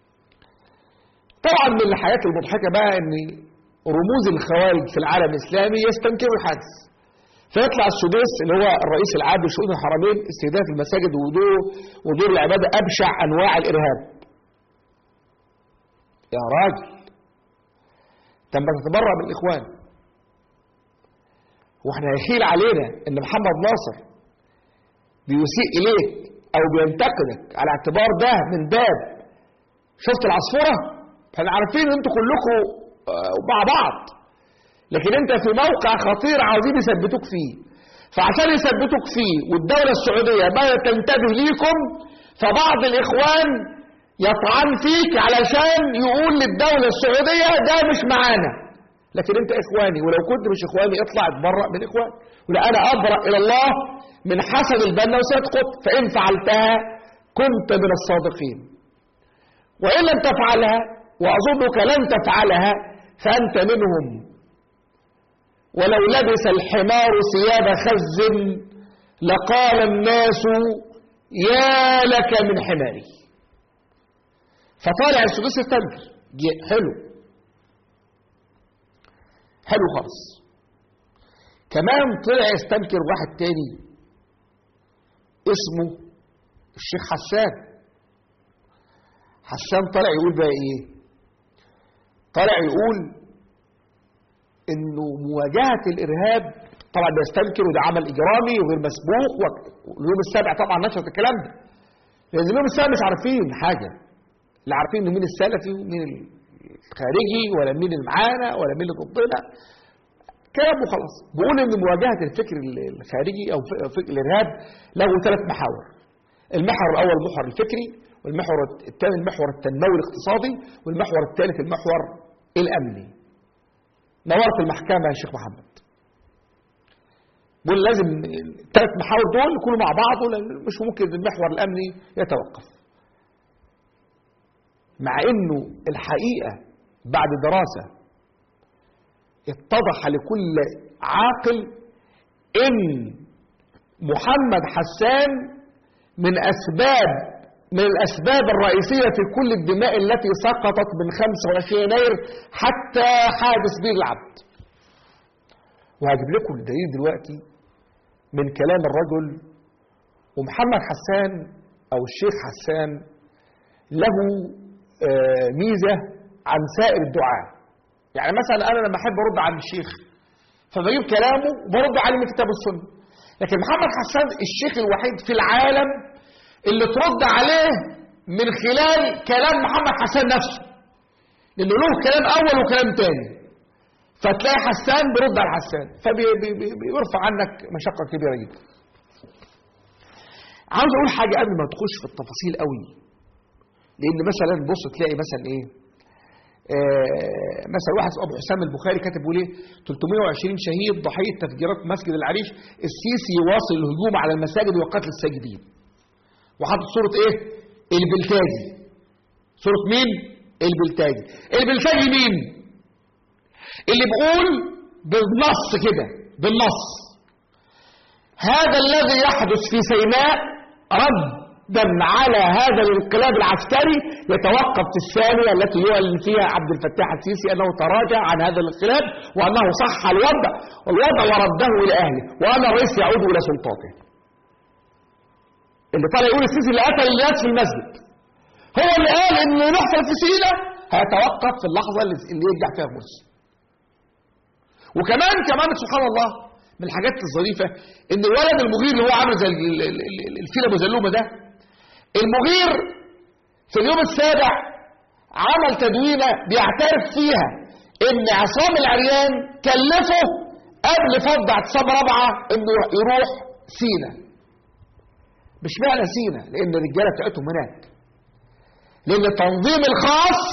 طبعا من الحاجات المضحكه بقى ان رموز الخوارج في العالم الاسلامي يستنكروا الحادث فيطلع السديس اللي هو الرئيس العام لشؤون الحرمين استهداف المساجد ودور ودور العباده ابشع انواع الارهاب. يا راجل تم تتبرع من الاخوان. واحنا هيخيل علينا ان محمد ناصر بيسيء اليك او بينتقدك على اعتبار ده من باب شفت العصفوره؟ احنا عارفين ان انتوا كلكم مع بعض لكن انت في موقع خطير عاوزين يثبتوك فيه فعشان يثبتوك فيه والدولة السعودية ما تنتبه ليكم فبعض الإخوان يطعن فيك علشان يقول للدولة السعودية ده مش معانا لكن انت إخواني ولو كنت مش إخواني اطلع اتبرأ من إخوان ولا أنا أبرأ إلى الله من حسن البنا وسيد قطب فإن فعلتها كنت من الصادقين وإن لم تفعلها وأظنك لن تفعلها فأنت منهم ولو لبس الحمار ثياب خز لقال الناس يا لك من حماري فطالع السدوس التنكر حلو حلو خالص كمان طلع يستنكر واحد تاني اسمه الشيخ حسان حسان طلع يقول بقى ايه طلع يقول انه مواجهه الارهاب طبعا بيستنكر وده عمل اجرامي وغير مسبوق واليوم السابع طبعا نشرت الكلام ده لان اليوم السابع مش عارفين حاجه لا عارفين مين السلفي ومين الخارجي ولا مين اللي معانا ولا مين اللي ضدنا كلام وخلاص بيقول ان مواجهه الفكر الخارجي او فكر الارهاب له ثلاث محاور المحور الاول المحور الفكري والمحور الثاني المحور التنموي الاقتصادي والمحور الثالث المحور الامني نورت المحكمه يا شيخ محمد بقول لازم الثلاث محاور دول يكونوا مع بعض لأن مش ممكن المحور الامني يتوقف مع انه الحقيقه بعد دراسه اتضح لكل عاقل ان محمد حسان من اسباب من الاسباب الرئيسيه في كل الدماء التي سقطت من 25 يناير حتى حادث بير العبد وهجيب لكم الدليل دلوقتي من كلام الرجل ومحمد حسان او الشيخ حسان له آه، ميزه عن سائر الدعاء يعني مثلا انا لما احب ارد على الشيخ فبجيب كلامه وبرد عليه من كتاب السنه لكن محمد حسان الشيخ الوحيد في العالم اللي ترد عليه من خلال كلام محمد حسان نفسه لانه له كلام اول وكلام تاني فتلاقي حسان بيرد على حسان فبيرفع عنك مشقه كبيره جدا عاوز اقول حاجه قبل ما تخش في التفاصيل قوي لان مثلا بص تلاقي مثلا ايه آه مثلا واحد اسمه ابو حسام البخاري كاتب بيقول ايه 320 شهيد ضحيه تفجيرات مسجد العريش السيسي يواصل الهجوم على المساجد وقتل الساجدين وحاطط صوره ايه البلتاجي صوره مين البلتاجي البلتاجي مين اللي بيقول بالنص كده بالنص هذا الذي يحدث في سيناء ردا على هذا الانقلاب العسكري يتوقف في الثانية التي يعلن فيها عبد الفتاح السيسي أنه تراجع عن هذا الانقلاب وأنه صح الوضع والوضع ورده إلى أهله وأن الرئيس يعود إلى سلطاته اللي طالع يقول السيسي اللي قتل الناس في المسجد هو اللي قال إن اللي يحصل في سيناء هيتوقف في اللحظة اللي اللي يرجع فيها مرسي وكمان كمان سبحان الله من الحاجات الظريفة ان الولد المغير اللي هو عامل زي ال- ال- ال- الفيل ابو زلومه ده المغير في اليوم السابع عمل تدوينه بيعترف فيها ان عصام العريان كلفه قبل فض اعتصام رابعه انه يروح سينا مش معنى سينا لان الرجاله بتاعتهم هناك لان التنظيم الخاص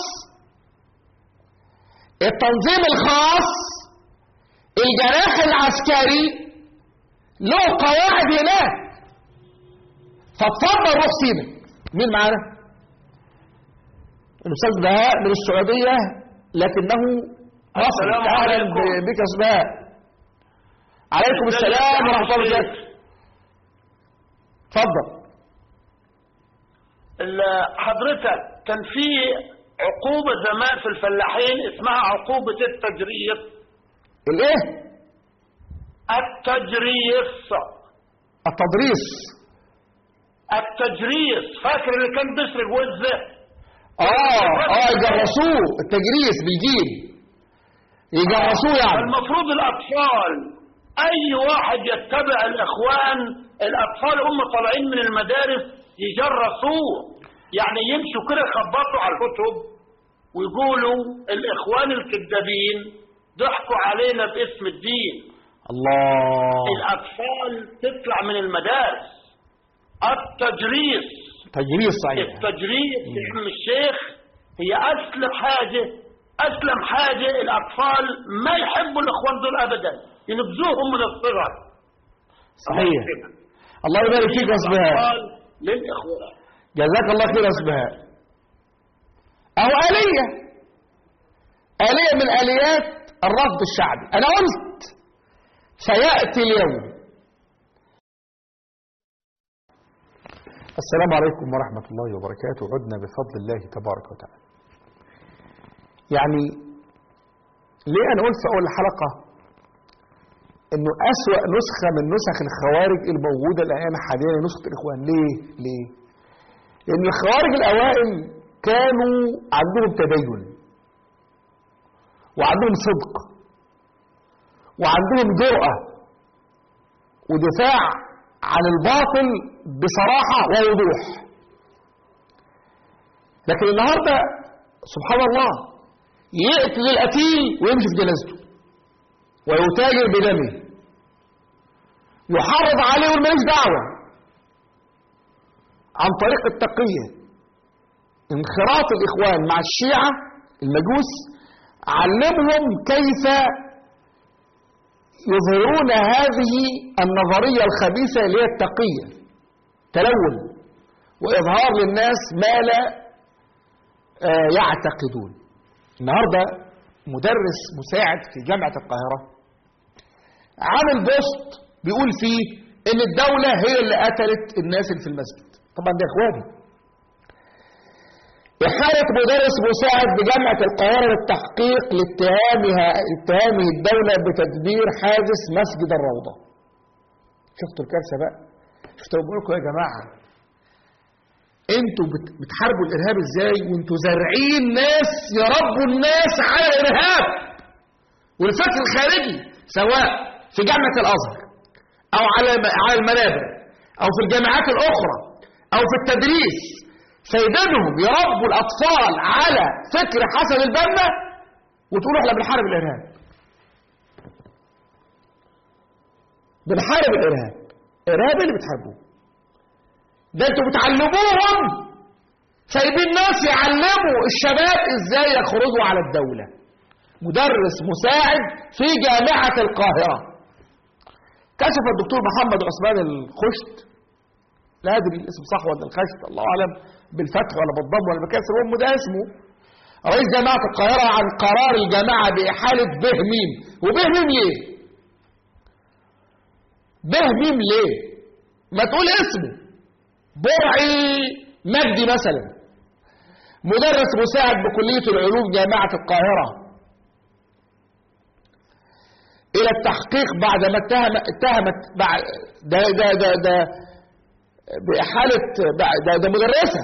التنظيم الخاص الجناح العسكري له قواعد هناك فاتفضل روح سينا مين معانا؟ الاستاذ بهاء من السعوديه لكنه رفض السلام اهلا عليكم. ب- بك يا أستاذ بهاء عليكم السلام ورحمه الله وبركاته اتفضل ال- حضرتك كان في عقوبة زمان في الفلاحين اسمها عقوبة التجريف الايه؟ التجريف التدريس التجريس فاكر اللي كان بيسرق وزه اه اه يجرسوه التجريس بالجيم يجرسوه يعني المفروض الأطفال أي واحد يتبع الإخوان الأطفال هم طالعين من المدارس يجرسوه يعني يمشوا كده يخبطوا على الكتب ويقولوا الإخوان الكذابين ضحكوا علينا باسم الدين الله الأطفال تطلع من المدارس التجريس تجريس صحيح التجريس يا عم الشيخ هي أسلم حاجة أسلم حاجة الأطفال ما يحبوا الإخوان دول أبدا ينبذوهم من الصغر صحيح الله يبارك فيك يا اسبهاء الأطفال للإخوان جزاك الله خير يا اسبهاء أو آلية آلية من آليات الرفض الشعبي أنا قلت سيأتي اليوم السلام عليكم ورحمة الله وبركاته عدنا بفضل الله تبارك وتعالى يعني ليه أنا قلت في أول الحلقة إنه أسوأ نسخة من نسخ الخوارج الموجودة الآن حاليا هي نسخة الإخوان ليه؟ ليه؟ لأن الخوارج الأوائل كانوا عندهم تدين وعندهم صدق وعندهم جرأة ودفاع عن الباطل بصراحة ووضوح لكن النهاردة سبحان الله يقتل القتيل ويمشي في جنازته ويتاجر بدمه يحرض عليه والماليش دعوة عن طريق التقية انخراط الإخوان مع الشيعة المجوس علمهم كيف يظهرون هذه النظرية الخبيثة اللي هي التقية تلون وإظهار للناس ما لا آه، يعتقدون النهاردة مدرس مساعد في جامعة القاهرة عامل بوست بيقول فيه ان الدولة هي اللي قتلت الناس اللي في المسجد طبعا ده اخواني إحالة مدرس مساعد بجامعة القاهرة للتحقيق لاتهامها اتهامه الدولة بتدبير حادث مسجد الروضة شفتوا الكارثة بقى شفتوا بقول لكم يا جماعة انتوا بت- بتحاربوا الارهاب ازاي وانتوا زارعين ناس يربوا الناس على الارهاب والفكر الخارجي سواء في جامعة الازهر او على على المنابر او في الجامعات الاخرى او في التدريس سيدانهم يربوا الاطفال على فكر حسن البنا وتقولوا احنا بنحارب الارهاب بنحارب الارهاب ارهاب اللي بتحاربوه ده انتوا بتعلموهم سايبين ناس يعلموا الشباب ازاي يخرجوا على الدولة مدرس مساعد في جامعة القاهرة كشف الدكتور محمد عثمان الخشت لا ادري الاسم صح ولا الخشت الله اعلم بالفتح ولا بالضم ولا بالكسر المهم ده اسمه رئيس جامعة القاهرة عن قرار الجامعة بإحالة به ميم وبه ميم ليه؟ به ميم ليه؟ ما تقول اسمه برعي مجدي مثلا مدرس مساعد بكلية العلوم جامعة القاهرة إلى التحقيق بعد ما اتهم اتهمت بعد ده ده ده ده بإحالة بعد- ده, ده مدرسة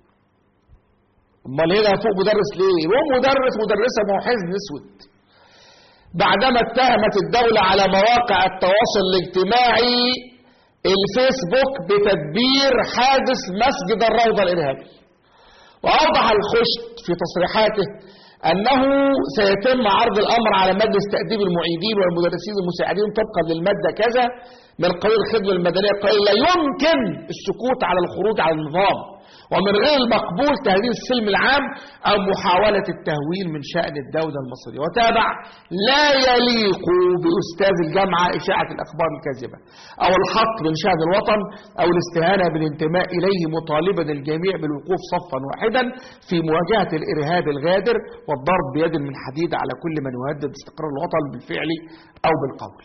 امال هنا فوق مدرس ليه؟ هو مدرس مدرسة ما هو حزن اسود بعدما اتهمت الدولة على مواقع التواصل الاجتماعي الفيسبوك بتدبير حادث مسجد الروضة الإرهابي وأوضح الخشت في تصريحاته أنه سيتم عرض الأمر على مجلس تأديب المعيدين والمدرسين المساعدين طبقا للمادة كذا من قانون الخدمة المدنية قال لا يمكن السكوت على الخروج على النظام ومن غير المقبول تهديد السلم العام أو محاولة التهويل من شأن الدولة المصرية وتابع لا يليق بأستاذ الجامعة إشاعة الأخبار الكاذبة أو الحط من شأن الوطن أو الاستهانة بالانتماء إليه مطالبا الجميع بالوقوف صفا واحدا في مواجهة الإرهاب الغادر والضرب بيد من حديد على كل من يهدد استقرار الوطن بالفعل أو بالقول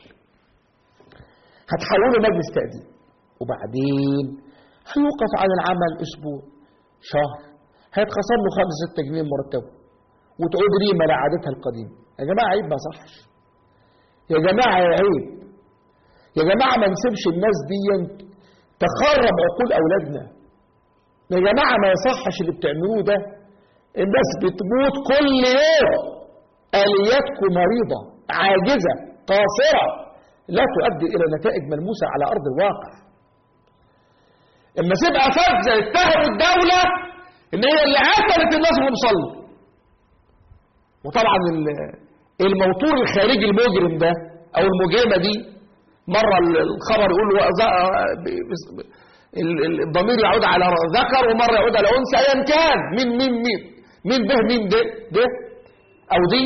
هتحولوا مجلس تأديب وبعدين هيوقف عن العمل أسبوع شهر هيتخصم له 5 6 جنيه مرتبه وتعود ريمة لعادتها القديمة يا جماعة عيب ما صحش يا جماعة يا عيب يا جماعة ما نسيبش الناس دي تخرب عقول أولادنا يا جماعة ما يصحش اللي بتعملوه ده الناس بتموت كل يوم آلياتكم مريضة عاجزة قاصرة لا تؤدي إلى نتائج ملموسة على أرض الواقع اما تبقى فجة اتهموا الدولة ان هي اللي قتلت الناس وهم صلوا وطبعا ال- الموتور الخارجي المجرم ده او المجرمة دي مرة ال- الخبر يقول له ز- ب- بس- ال- ال- الضمير يعود على ذكر ومرة يعود على انثى ايا كان مين مين مين مين به مين ده ده او دي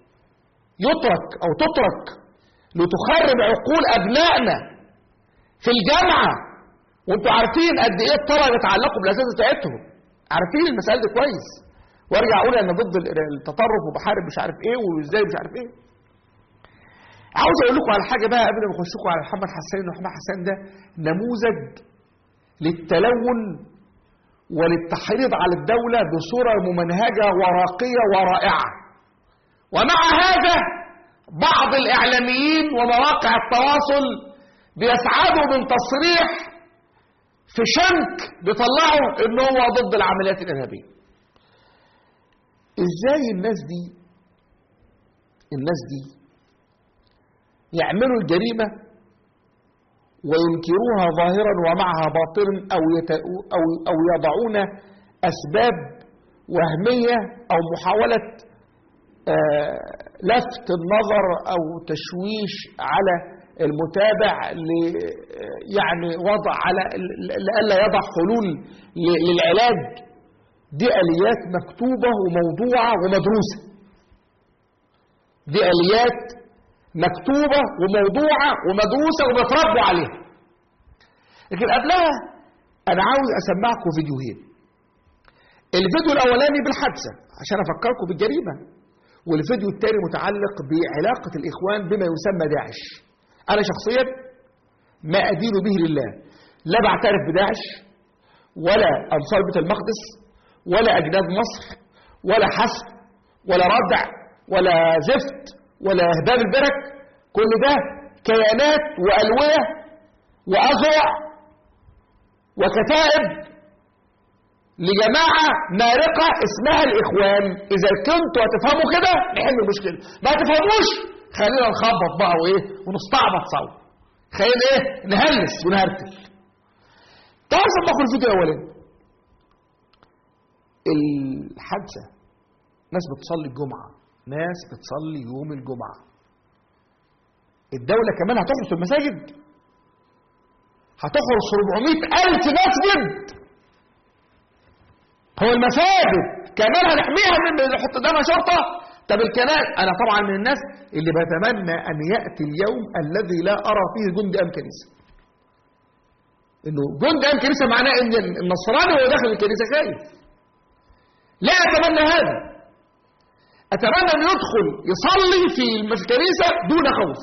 يترك او تترك لتخرب عقول ابنائنا في الجامعه وانتوا عارفين قد ايه الطلبه يتعلقوا بالاساس بتاعتهم عارفين المسائل دي كويس وارجع اقول انا ضد ال- التطرف وبحارب مش عارف ايه وازاي مش عارف ايه عاوز اقول لكم على حاجه بقى قبل ما اخش لكم على محمد حسان ومحمد حسان ده نموذج للتلون وللتحريض على الدوله بصوره ممنهجه وراقيه ورائعه ومع هذا بعض الاعلاميين ومواقع التواصل بيسعدوا من تصريح في شنك بيطلعوا ان هو ضد العمليات الارهابيه ازاي الناس دي الناس دي يعملوا الجريمه وينكروها ظاهرا ومعها باطنا او يت... او او يضعون اسباب وهميه او محاوله آه، لفت النظر او تشويش على المتابع ل يعني وضع على لئلا يضع حلول ل- للعلاج دي اليات مكتوبه وموضوعه ومدروسه دي اليات مكتوبه وموضوعه ومدروسه وبتربوا عليها لكن قبلها انا عاوز اسمعكم فيديوهين الفيديو الاولاني بالحادثه عشان افكركم بالجريمه والفيديو الثاني متعلق بعلاقه الاخوان بما يسمى داعش انا شخصيا ما ادين به لله لا بعترف بداعش ولا انصار بيت المقدس ولا اجناد مصر ولا حسب ولا ردع ولا زفت ولا هباب البرك كل ده كيانات والويه واذرع وكتائب لجماعة مارقة اسمها الإخوان إذا كنتوا هتفهموا كده نحل المشكلة ما تفهموش خلينا نخبط بقى وإيه ونستعبط سوا خلينا إيه نهلس ونهرتل تعرف ناخد الفيديو الأولاني الحادثة ناس بتصلي الجمعة ناس بتصلي يوم الجمعة الدولة كمان هتحرس المساجد هتحرس 400 ألف مسجد هو المساجد كمان هنحميها من نحط قدامها شرطة طب الكنائس أنا طبعا من الناس اللي بتمنى أن يأتي اليوم الذي لا أرى فيه جند أم كنيسة إنه جند أم كنيسة معناه إن النصراني وهو داخل الكنيسة خايف لا أتمنى هذا أتمنى أن يدخل يصلي في الكنيسة دون خوف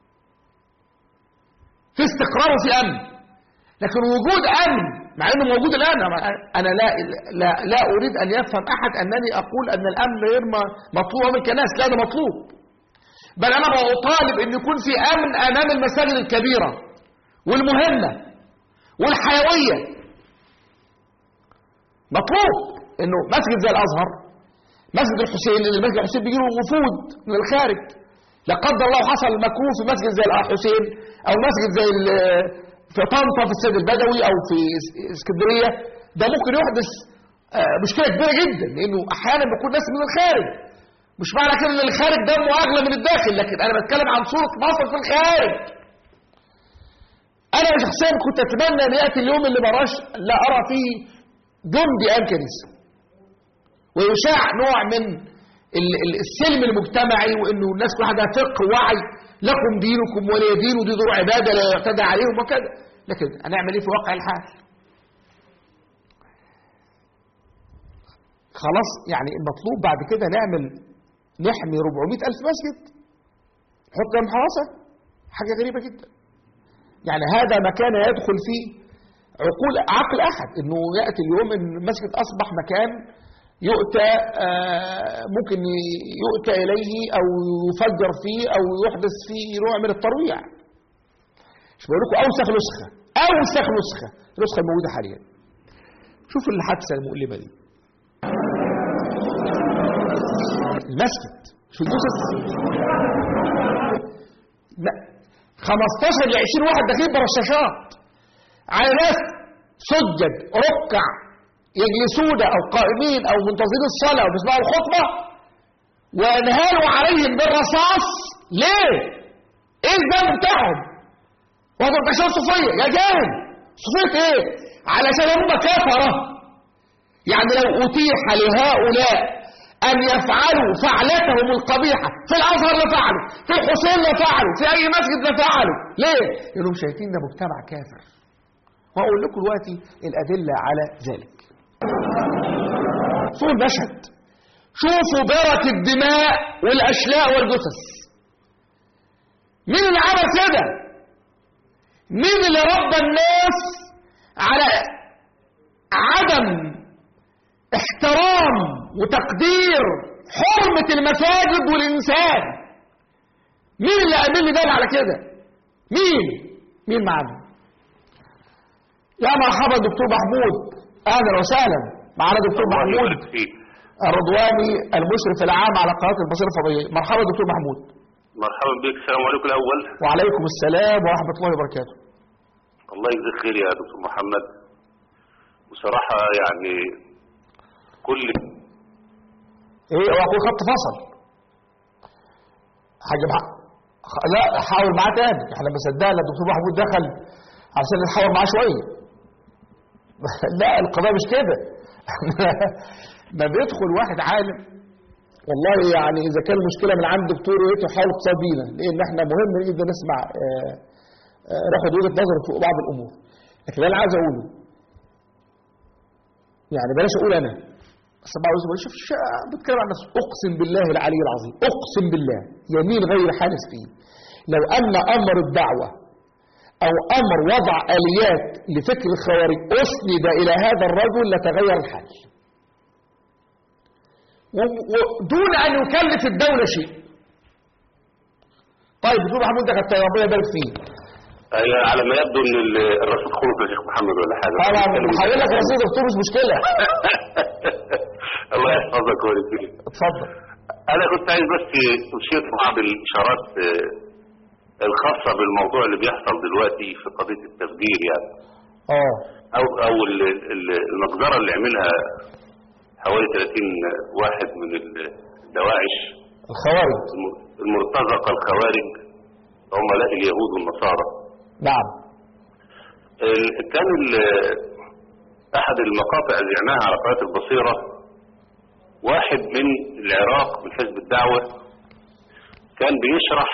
في استقرار وفي أمن لكن وجود أمن مع أنه موجود الآن أنا لا, لا, لا أريد أن يفهم أحد أنني أقول أن الأمن غير مطلوب من الكنائس لا ده مطلوب بل أنا بطالب أن يكون في أمن أمام المساجد الكبيرة والمهمة والحيوية مطلوب أنه مسجد زي الأزهر مسجد الحسين لأن المسجد الحسين بيجي له وفود من الخارج لا قدر الله حصل مكروه في مسجد زي الحسين أو مسجد زي في طنطا في السيد البدوي او في اسكندريه ده ممكن يحدث مشكله كبيره جدا لانه احيانا بيكون ناس من الخارج مش معنى كده ان الخارج دمه اغلى من الداخل لكن انا بتكلم عن صوره مصر في الخارج انا شخصيا كنت اتمنى ان ياتي اليوم اللي براش لا ارى فيه جندي ام كنيسه ويشاع نوع من السلم المجتمعي وانه الناس كل واحد فقه ووعي لكم دينكم ولي دين ودي دور عباده لا يعتدى عليهم وكذا لكن هنعمل ايه في واقع الحال خلاص يعني المطلوب بعد كده نعمل نحمي 400 ألف مسجد نحط لهم حراسة حاجة غريبة جدا يعني هذا مكان يدخل فيه عقول عقل أحد إنه يأتي اليوم إن المسجد أصبح مكان يؤتى ممكن يؤتى إليه أو يفجر فيه أو يحدث فيه نوع من الترويع مش بقول لكم أوسخ نسخة أوسخ نسخة النسخة الموجودة حاليا شوفوا الحادثة المؤلمة دي المسجد شو الجثث 15 ل 20 واحد داخلين برشاشات على ناس سجد ركع يجلسون او قائمين او منتظرين الصلاه وبيسمعوا الخطبه وانهالوا عليهم بالرصاص ليه؟ ايه الذنب بتاعهم؟ وهو البشر صوفيه يا جاهل صوفيه ايه؟ علشان هم كفره يعني لو اتيح لهؤلاء ان يفعلوا فعلتهم القبيحه في الازهر لفعلوا في الحسين لفعلوا في اي مسجد لفعلوا ليه؟ لانهم شايفين ده مجتمع كافر واقول لكم دلوقتي الادله على ذلك شوفوا المشهد شوفوا برك الدماء والاشلاء والجثث مين اللي عمل كده مين اللي ربى الناس على عدم احترام وتقدير حرمة المساجد والإنسان مين اللي مين اللي دل على كده مين مين معانا يا مرحبا دكتور محمود اهلا وسهلا معانا دكتور محمود الرضواني المشرف العام على قناه البصيره الفضائيه مرحبا دكتور محمود مرحبا بك السلام عليكم الاول وعليكم السلام ورحمه الله وبركاته الله يجزيك خير يا دكتور محمد بصراحه يعني كل ايه هو اخوي خط فصل حاجه بقى لا حاول معاه تاني احنا ما صدقنا الدكتور محمود دخل عشان نحاول معاه شويه لا القضايا مش كده ما بيدخل واحد عالم والله يعني اذا كان المشكله من عند دكتور يا ريت يحاول تصاب بينا لان احنا مهم جدا نسمع آه، آه، ناخد وجهه نظر في بعض الامور لكن اللي انا عايز اقوله يعني بلاش اقول انا بس بعض الناس شوف شا- بتكلم عن نفسه اقسم بالله العلي العظيم اقسم بالله يمين غير حادث فيه لو ان امر الدعوه او امر وضع اليات لفكر الخوارج اسند الى هذا الرجل لتغير الحال و- ودون ان يكلف الدوله شيء طيب دكتور محمود ده كانت ربنا يبارك فيه هي على ما يبدو ان ال- الرصيد خلص يا شيخ محمد ولا حاجه طبعا هقول لك رصيد دكتور مش مشكله الله يحفظك ويبارك فيك اتفضل انا كنت عايز بس اشير في بعض الاشارات آه، الخاصه بالموضوع اللي بيحصل دلوقتي في قضيه التفجير يعني اه او او ال- ال- المجزره اللي عملها حوالي 30 واحد من الدواعش الخوارج الم- المرتزقه الخوارج عملاء اليهود والنصارى نعم ال- كان ال- احد المقاطع اللي زعناها على قناه البصيره واحد من العراق من حزب الدعوه كان بيشرح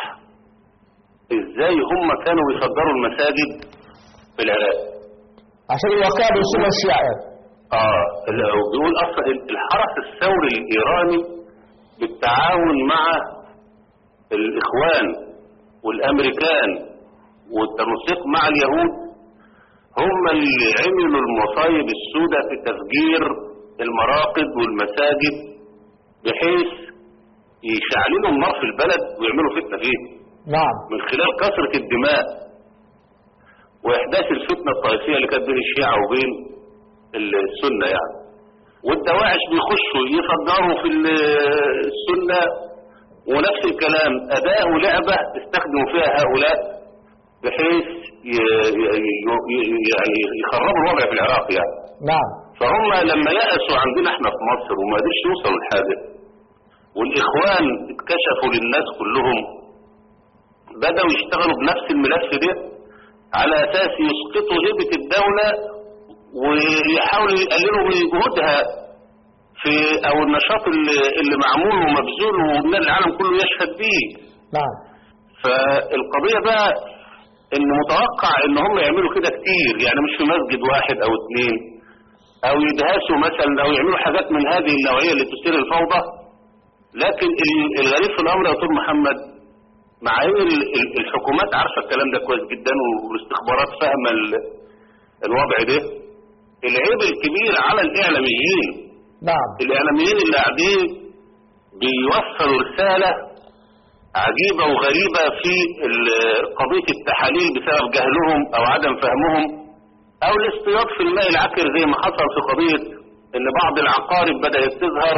ازاي هم كانوا بيصدروا المساجد في العراق عشان الواقع بيوصلها الشيعة اه ال- وبيقول اصلا ال- الحرس الثوري الايراني بالتعاون مع الاخوان والامريكان والتنسيق مع اليهود هم اللي عملوا المصايب السوداء في تفجير المراقد والمساجد بحيث يشعللوا النار في البلد ويعملوا فتنه فيه نعم من خلال كثرة الدماء وإحداث الفتنة الطائفية اللي كانت بين الشيعة وبين السنة يعني والدواعش بيخشوا يفجروا في ال- السنة ونفس الكلام أداة ولعبة استخدموا فيها هؤلاء بحيث ي- ي- ي- يعني يخربوا الوضع في العراق يعني نعم فهم لما يأسوا عندنا احنا في مصر وما قدرش يوصلوا لحاجة والإخوان اتكشفوا للناس كلهم بدأوا يشتغلوا بنفس الملف ده على أساس يسقطوا هيبة الدولة ويحاولوا يقللوا من جهودها في أو النشاط اللي, اللي معمول ومبذول وإن العالم كله يشهد بيه نعم فالقضية بقى ان متوقع ان هم يعملوا كده كتير يعني مش في مسجد واحد او اتنين او يدهسوا مثلا او يعملوا حاجات من هذه النوعية اللي تثير الفوضى لكن ال- الغريب في الامر يا دكتور محمد مع ان ال- ال- الحكومات عارفة الكلام ده كويس جدا والاستخبارات فاهمة ال- الوضع ده العيب الكبير على الاعلاميين نعم الاعلاميين اللي قاعدين بيوصلوا رسالة عجيبة وغريبة في ال- قضية التحاليل بسبب جهلهم او عدم فهمهم او الاصطياد في الماء العكر زي ما حصل في قضية ان بعض العقارب بدأت تظهر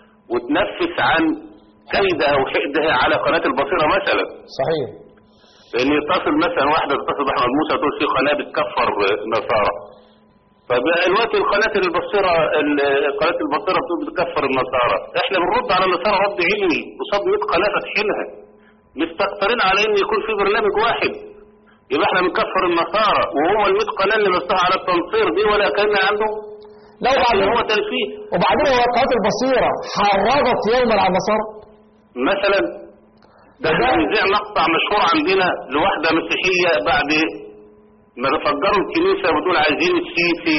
وتنفس عن كيدها وحقدها على قناة البصيرة مثلا صحيح لان يتصل مثلا واحدة تتصل بأحمد موسى تقول في قناة بتكفر نصارى طب دلوقتي القناة البصيرة ال- قناة البصيرة بتقول بتكفر النصارى احنا بنرد على النصارى رد علمي قصاد 100 قناة فاتحينها مستكترين على ان يكون في برنامج واحد يبقى احنا بنكفر النصارى وهو ال 100 قناة اللي بيصطها على التنصير دي ولا كان عنده لا لكن وبعدين هو تلفيه وبعدين هو قناة البصيرة حرضت يوما على النصارى مثلا ده احنا بنذيع مقطع مشهور عندنا لواحدة مسيحية بعد ما فجروا الكنيسة بتقول عايزين السيسي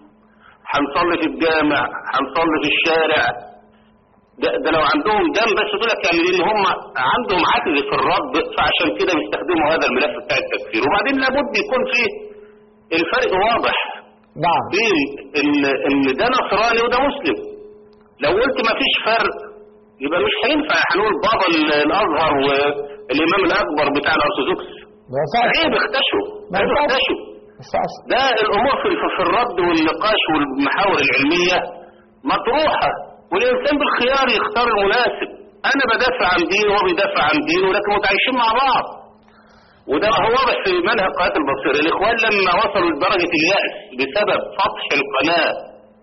هنصلي في الجامع هنصلي في الشارع ده, ده لو عندهم دم بس دول يعني لان هم عندهم عجز في الرد فعشان كده بيستخدموا هذا الملف بتاع التكفير وبعدين لابد يكون فيه الفرق واضح نعم بين ان ان ده نصراني وده مسلم لو قلت ما فيش فرق يبقى مش هينفع هنقول بابا ال- الازهر والامام الاكبر بتاع الارثوذكس ما ينفعش عيب اختشوا ما عيب ينفعش. اختشوا ما ينفعش ده الامور في في الرد والنقاش والمحاور العلميه مطروحه والانسان بالخيار يختار المناسب انا بدافع عن ديني وهو بيدافع عن دينه لكن متعايشين مع بعض وده هو واضح في منهج قناه البصير الاخوان لما وصلوا لدرجه الياس بسبب فتح القناه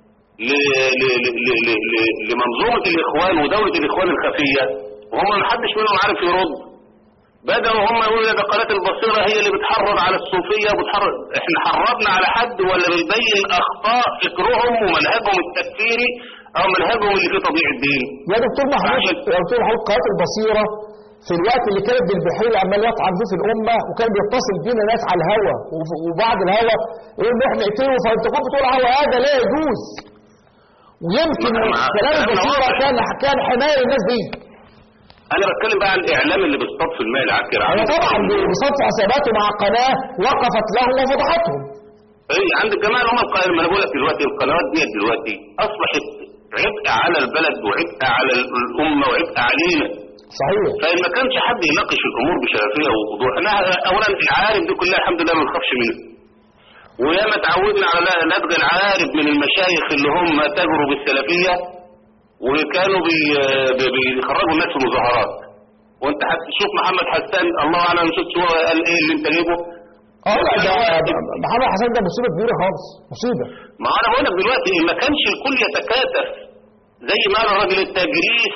ل- ل- ل- ل- ل- ل- لمنظومه الاخوان ودوله الاخوان الخفيه وهم ما حدش منهم عارف يرد بدأوا هم يقولوا ده قناة البصيرة هي اللي بتحرض على الصوفية وبتحرض احنا حرضنا على حد ولا بنبين اخطاء فكرهم ومنهجهم التكفيري او منهجهم اللي فيه تضييع الدين يا دكتور محمود عشان- يا دكتور محمود قناه البصيره في الوقت اللي كانت بالبحيل عمال يطعن فيه في الامه وكان بيتصل بينا ناس على الهوا وف- وبعد الهوا يقول ان احنا نقتله فانت كنت بتقول هو هذا لا يجوز ويمكن مع- مع- كلام كلام البصيره واضح. كان كان حمايه الناس دي انا بتكلم بقى عن الاعلام اللي بيصطاد في المال العكر هو طبعا بصدف حساباته مع قناه وقفت له وفضحتهم اي عند الجماعه اللي هم القائمين ما انا بقول لك دلوقتي القنوات ديت دلوقتي اصبحت عبء على البلد وعبء على الامه وعبء علينا صحيح فإن ما كانش حد يناقش الأمور بشفافية ووضوح أنا أولا العارف دي كلها الحمد لله ما نخافش منها وياما تعودنا على لدغ العارف من المشايخ اللي هم تجروا بالسلفية وكانوا بي بي- بيخرجوا الناس في مظاهرات وانت هتشوف محمد حسان الله اعلم شفت هو قال ايه اللي انت جايبه اه لا ده محمد حسن ده مصيبه كبيره خالص مصيبه ما انا بقول لك دلوقتي ما كانش الكل يتكاتف زي ما قال الراجل التجريس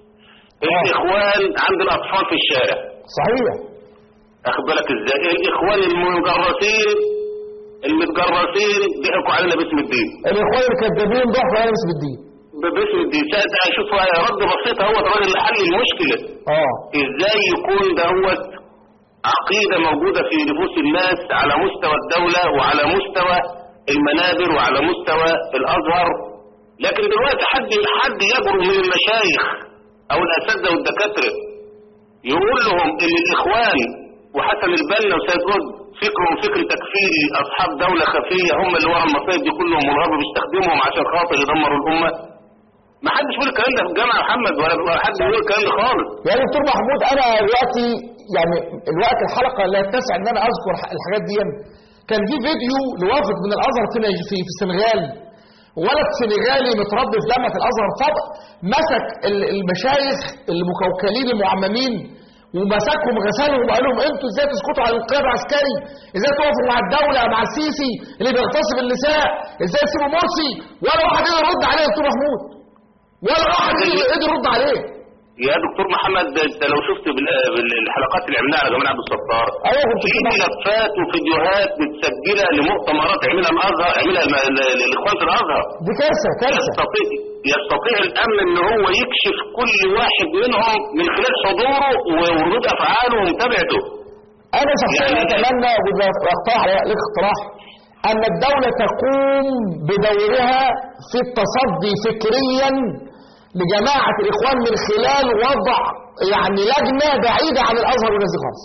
الاخوان عند الاطفال في الشارع صحيح اخد بالك ازاي الاخوان المجرسين المتجرسين ضحكوا علينا باسم الدين الاخوان الكذابين ضحكوا على نفس بالدين ب- باسم الدين ساعة اشوف رد بسيط هو الراجل اللي حل المشكله اه ازاي يكون دوت عقيده موجوده في نفوس الناس على مستوى الدوله وعلى مستوى المنابر وعلى مستوى الازهر لكن دلوقتي حد حد يجرؤ من المشايخ او الاساتذه والدكاتره يقول لهم ان الاخوان وحسن البنا وسيد قطب فكرهم فكر تكفيري اصحاب دوله خفيه هم اللي ورا المصايب دي كلهم والغرب بيستخدمهم عشان خاطر يدمروا الامه ما حدش بيقول الكلام ده في الجامعه يا محمد ولا ولا حد بيقول الكلام ده خالص يا دكتور محمود انا دلوقتي يعني الوقت الحلقه لا يتسع ان انا اذكر الحاجات دي كان في فيديو لوافد من الازهر في نيج- في في السنغال ولد سنغالي متربي في جامعه الازهر فض مسك ال- المشايخ المكوكلين المعممين ومسكهم غسلهم وقال لهم انتوا ازاي تسكتوا على الانقلاب العسكري؟ ازاي تقفوا مع الدوله مع السيسي اللي بيغتصب النساء؟ ازاي تسيبوا مرسي؟ ولا واحد يقدر يرد عليه يا دكتور محمود ولا واحد يقدر يرد عليه يا دكتور محمد انت لو شفت بال- بال- الحلقات اللي عملناها على جمال عبد الستار ايوه كنت في بسمع. ملفات وفيديوهات متسجله لمؤتمرات عملها الازهر عملها الم- ال- ال- الاخوان في الازهر دي كارثه كارثه يستطيع يستطيع الامن ان هو يكشف كل واحد منهم من خلال حضوره وردود افعاله ومتابعته انا شخصيا يعني- اتمنى واقترح على الاقتراح ان الدوله تقوم بدورها في التصدي فكريا لجماعه الاخوان من خلال وضع يعني لجنه بعيده عن الازهر والناس دي خالص.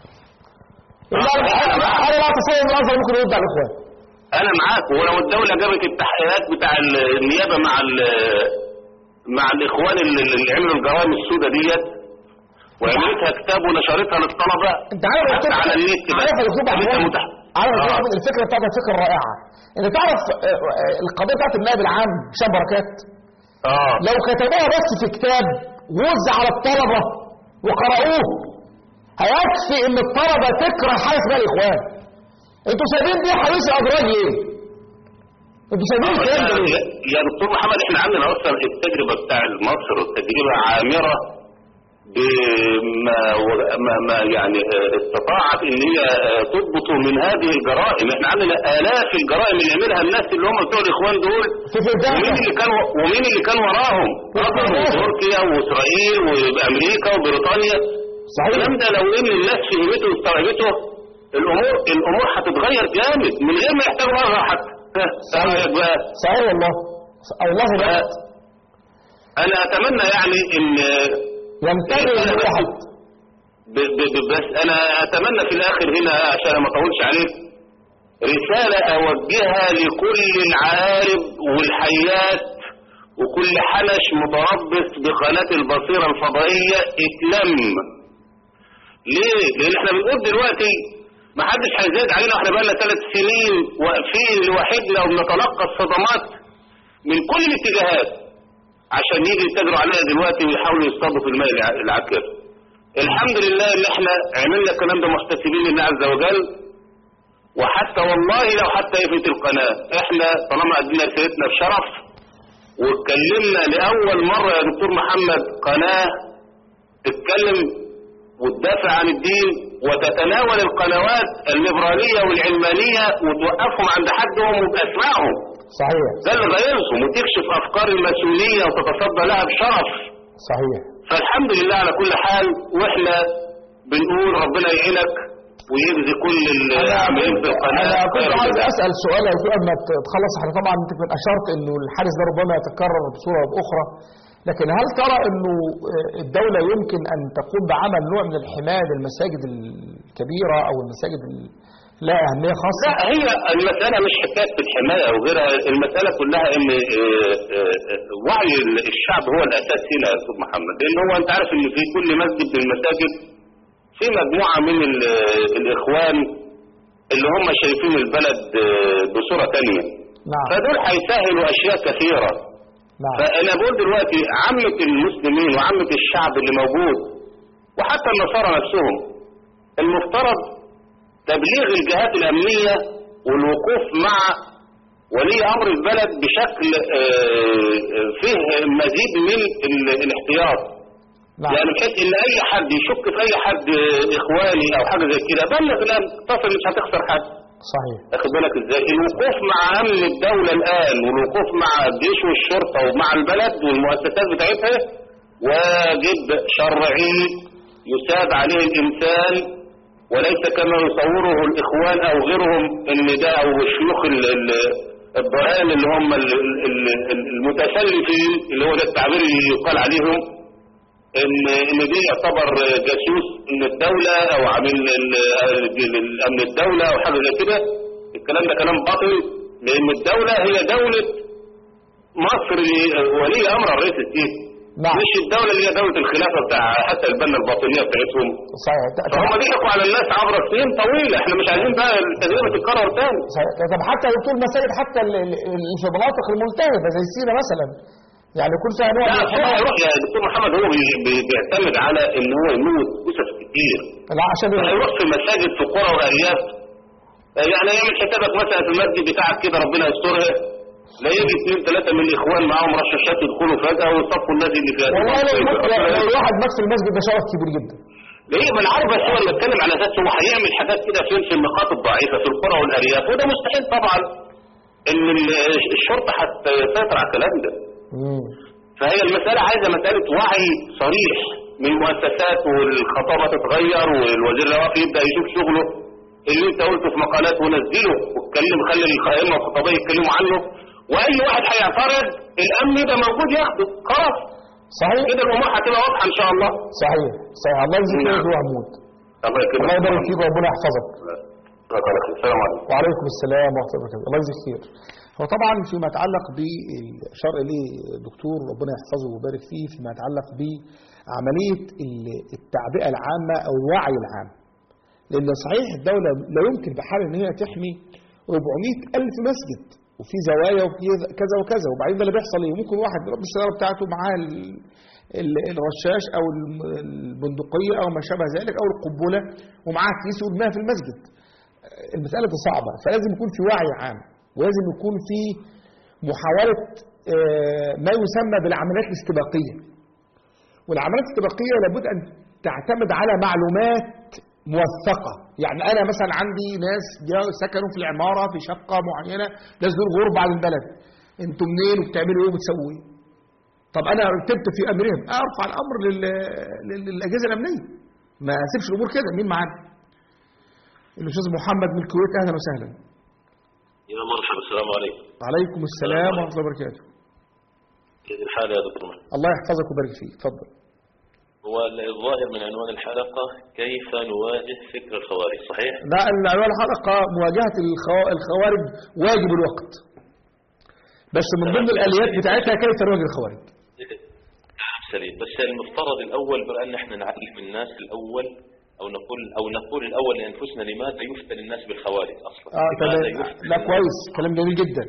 والله انا أنا- أنا لا اتصور ان الازهر ممكن يرد على الاخوان. انا معاك ولو الدوله جابت التحقيقات بتاع ال- النيابه مع ال- مع الاخوان اللي اللي عملوا الجرائم السوداء ديت وعملتها كتاب ونشرتها للطلبه انت عارف يا حتى دكتور على النت بقى. عارف يا دكتور خليتها محمود متاح عارف يا دكتور آه. محمود الفكره بتاعتك فكره رائعه. انت تعرف آه، آه، القضيه بتاعت النائب العام هشام بركات اه لو كتبوها بس في كتاب ووزع على الطلبة وقرأوه هيكفي ان الطلبة تكره حاجة اسمها الاخوان انتوا سايبين دي حويس ادراج ليه؟ انتوا سايبين الكلام ده يا ليه؟ يا دكتور محمد احنا عندنا اصلا التجربه بتاع مصر تجربه عامره بما ما ما يعني اه، استطاعت ان هي اه، تضبط من هذه الجرائم احنا عندنا الاف الجرائم اللي عملها الناس اللي هم بتوع الاخوان دول في فردان ومين اللي كان ومين اللي كان وراهم؟ قطر وتركيا واسرائيل وامريكا وبريطانيا صحيح الكلام ده لو ان الناس فهمته واستوعبته الامور الامور هتتغير جامد من غير ما يحتاجوا مرة حتى ها، إيه رأيك بقى صحيح والله او الله لا انا اتمنى يعني ان ينتبه للمتحد ب- ب- ب- بس انا اتمنى في الاخر هنا عشان ما اطولش عليك رسالة اوجهها لكل العارب والحيات وكل حنش متربص بقناة البصيرة الفضائية اتلم ليه؟ لان احنا بنقول دلوقتي ما حدش هيزاد علينا واحنا بقالنا ثلاث سنين واقفين لوحدنا وبنتلقى الصدمات من كل الاتجاهات عشان يجي يتاجروا علينا دلوقتي ويحاولوا يصطادوا في الماء الع- العكر. الحمد لله ان احنا عملنا الكلام ده محتسبين لله عز وجل وحتى والله لو حتى قفلت القناه احنا طالما ادينا رسالتنا بشرف واتكلمنا لاول مره يا دكتور محمد قناه تتكلم وتدافع عن الدين وتتناول القنوات الليبرالية والعلمانية وتوقفهم عند حدهم وبأسمائهم صحيح ده اللي غيرهم وتكشف أفكار المسؤولية وتتصدى لها بشرف صحيح فالحمد لله على كل حال واحنا بنقول ربنا يعينك ويجزي كل العاملين في القناة انا كنت خير عايز الجزاء. اسال سؤال يا دكتور قبل ما تخلص احنا طبعا انت كنت اشرت انه الحادث ده ربما يتكرر بصوره او باخرى لكن هل ترى انه الدوله يمكن ان تقوم بعمل نوع من الحمايه للمساجد الكبيره او المساجد ال- لا اهميه خاصه؟ لا هي المسألة مش حكاية الحماية أو غيرها المسألة كلها إن آه، آه، آه، وعي الشعب هو الأساس هنا يا أستاذ محمد لأن هو أنت عارف إن في كل مسجد من المساجد في مجموعة من ال- الإخوان اللي هم شايفين البلد آه، بصورة تانية نعم فدول هيسهلوا أشياء كثيرة نعم فأنا بقول دلوقتي عامة المسلمين وعامة الشعب اللي موجود وحتى النصارى نفسهم المفترض تبليغ الجهات الأمنية والوقوف مع ولي أمر البلد بشكل آه، آه، فيه مزيد من ال- الاحتياط نعم يعني بحيث ان اي حد يشك في اي حد آه، اخواني او حاجه زي كده بلغ الان تصل مش هتخسر حد صحيح واخد بالك ازاي الوقوف مع امن الدولة الان والوقوف مع الجيش والشرطة ومع البلد والمؤسسات بتاعتها واجب شرعي يساب عليه الانسان وليس كما يصوره الاخوان او غيرهم ان ده او الشيوخ ال- ال- الضلال اللي هم ال- ال- ال- المتسلفين اللي هو ده التعبير اللي يقال عليهم ان ان دي يعتبر جاسوس من الدولة او عامل ال- ال- الامن الدولة او حاجة زي كده الكلام ده كلام باطل لان الدولة هي دولة مصر ولي امر الرئيس السيسي نعم مش الدولة اللي هي دولة الخلافة بتاع حتى البنة الباطنية بتاعتهم صحيح فهم ضحكوا على الناس عبر سنين طويلة احنا مش عايزين بقى التجربة تتكرر تاني صحيح. طب حتى يا دكتور المساجد حتى ال- ال- اللي في المناطق الملتهبه زي سينا مثلا يعني يكون فيها نوع لا من هو الحمايه هيروح يا دكتور محمد هو بي- بي- بيعتمد على ان هو يموت اسس كتير لا عشان هيروح في مساجد في قرى وارياف يعني يعمل حسابك مثلا في المسجد بتاعك كده ربنا يسترها لا يجي اثنين ثلاثة من الاخوان معاهم رشاشات يدخلوا فجأة ويصفوا الناس اللي فيها والله لو المس- لو الواحد مات في المسجد ده شرف كبير جدا ليه ما انا عارف بس هو اللي بتكلم على اساس هو هيعمل حاجات كده فين في النقاط الضعيفة في القرى والارياف وده مستحيل طبعا ان ال- الشرطة هتسيطر على الكلام ده مم. فهي المسألة عايزة مسألة وعي صريح من المؤسسات والخطابة تتغير والوزير الرواقي يبدأ يشوف شغله اللي انت قلته في مقالات ونزله واتكلم خلي القائمة والخطابية يتكلموا عنه واي واحد هيعترض الامن يبقى موجود ياخده خلاص صحيح كده الامور هتبقى واضحة ان شاء الله صحيح صحيح الله يجزيك نعم. خير يا محمود الله يكرمك الله يبارك فيك وربنا يحفظك الله يبارك فيك. السلام عليكم وعليكم السلام ورحمه الله وبركاته الله يجزيك خير هو طبعا فيما يتعلق بالشرع ليه الدكتور ربنا يحفظه ويبارك فيه فيما يتعلق بعمليه ال- التعبئه العامه او الوعي العام لان صحيح الدوله لا يمكن بحال ان هي تحمي 400 الف مسجد وفي زوايا وفي كذا وكذا وبعدين ده اللي بيحصل ايه ممكن واحد يربي السياره بتاعته معاه ال- ال- الرشاش او الم- البندقيه او ما شابه ذلك او القنبله ومعاه كيس ويرميها في المسجد المسألة دي صعبة فلازم يكون في وعي عام ولازم يكون في محاولة آه، ما يسمى بالعمليات الاستباقية والعمليات الاستباقية لابد أن تعتمد على معلومات موثقة يعني أنا مثلا عندي ناس جا- سكنوا في العمارة في شقة معينة ناس دول غرب عن البلد انتوا منين وبتعملوا ايه وبتسووا ايه طب انا رتبت في امرهم ارفع الامر لل- لل- للاجهزه الامنيه ما اسيبش الامور كده مين معانا الاستاذ محمد من الكويت اهلا وسهلا يا مرحبا السلام عليكم وعليكم السلام ورحمه الله وبركاته كيف الحال يا دكتور محمد الله يحفظك ويبارك فيك اتفضل هو الظاهر من عنوان الحلقة كيف نواجه فكر الخوارج صحيح؟ ده العنوان الحلقه مواجهه الخوا- الخوارج واجب الوقت بس من ضمن الاليات بتاعتها كيف نواجه الخوارج كلام سليم بس المفترض الأول بقى أن احنا نعلم الناس الأول أو نقول أو نقول الأول لأنفسنا لماذا يفتن الناس بالخوارج أصلا؟ اه لماذا تمام يفتن لا الناس- كويس كلام جميل جدا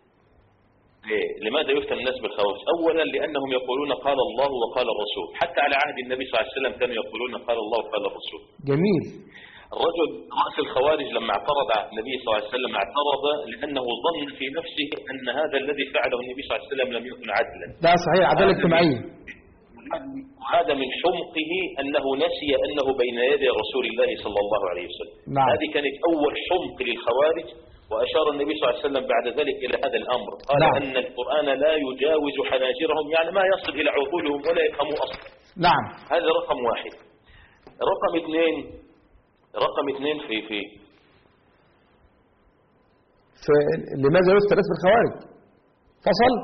ليه؟ لماذا يفتن الناس بالخوارج؟ أولا لأنهم يقولون قال الله وقال الرسول حتى على عهد النبي صلى الله عليه وسلم كانوا يقولون قال الله وقال الرسول جميل الرجل رأس الخوارج لما اعترض على النبي صلى الله عليه وسلم اعترض لأنه ظن في نفسه أن هذا الذي فعله النبي صلى الله عليه وسلم لم يكن عدلا ده صحيح عداله اجتماعيه هذا من حمقه أنه نسي أنه بين يدي رسول الله صلى الله عليه وسلم نعم. هذه كانت أول حمق للخوارج وأشار النبي صلى الله عليه وسلم بعد ذلك إلى هذا الأمر قال نعم. أن القرآن لا يجاوز حناجرهم يعني ما يصل إلى عقولهم ولا يفهموا أصلا نعم هذا رقم واحد رقم اثنين رقم اثنين في في لماذا يسترس بالخوارج فصل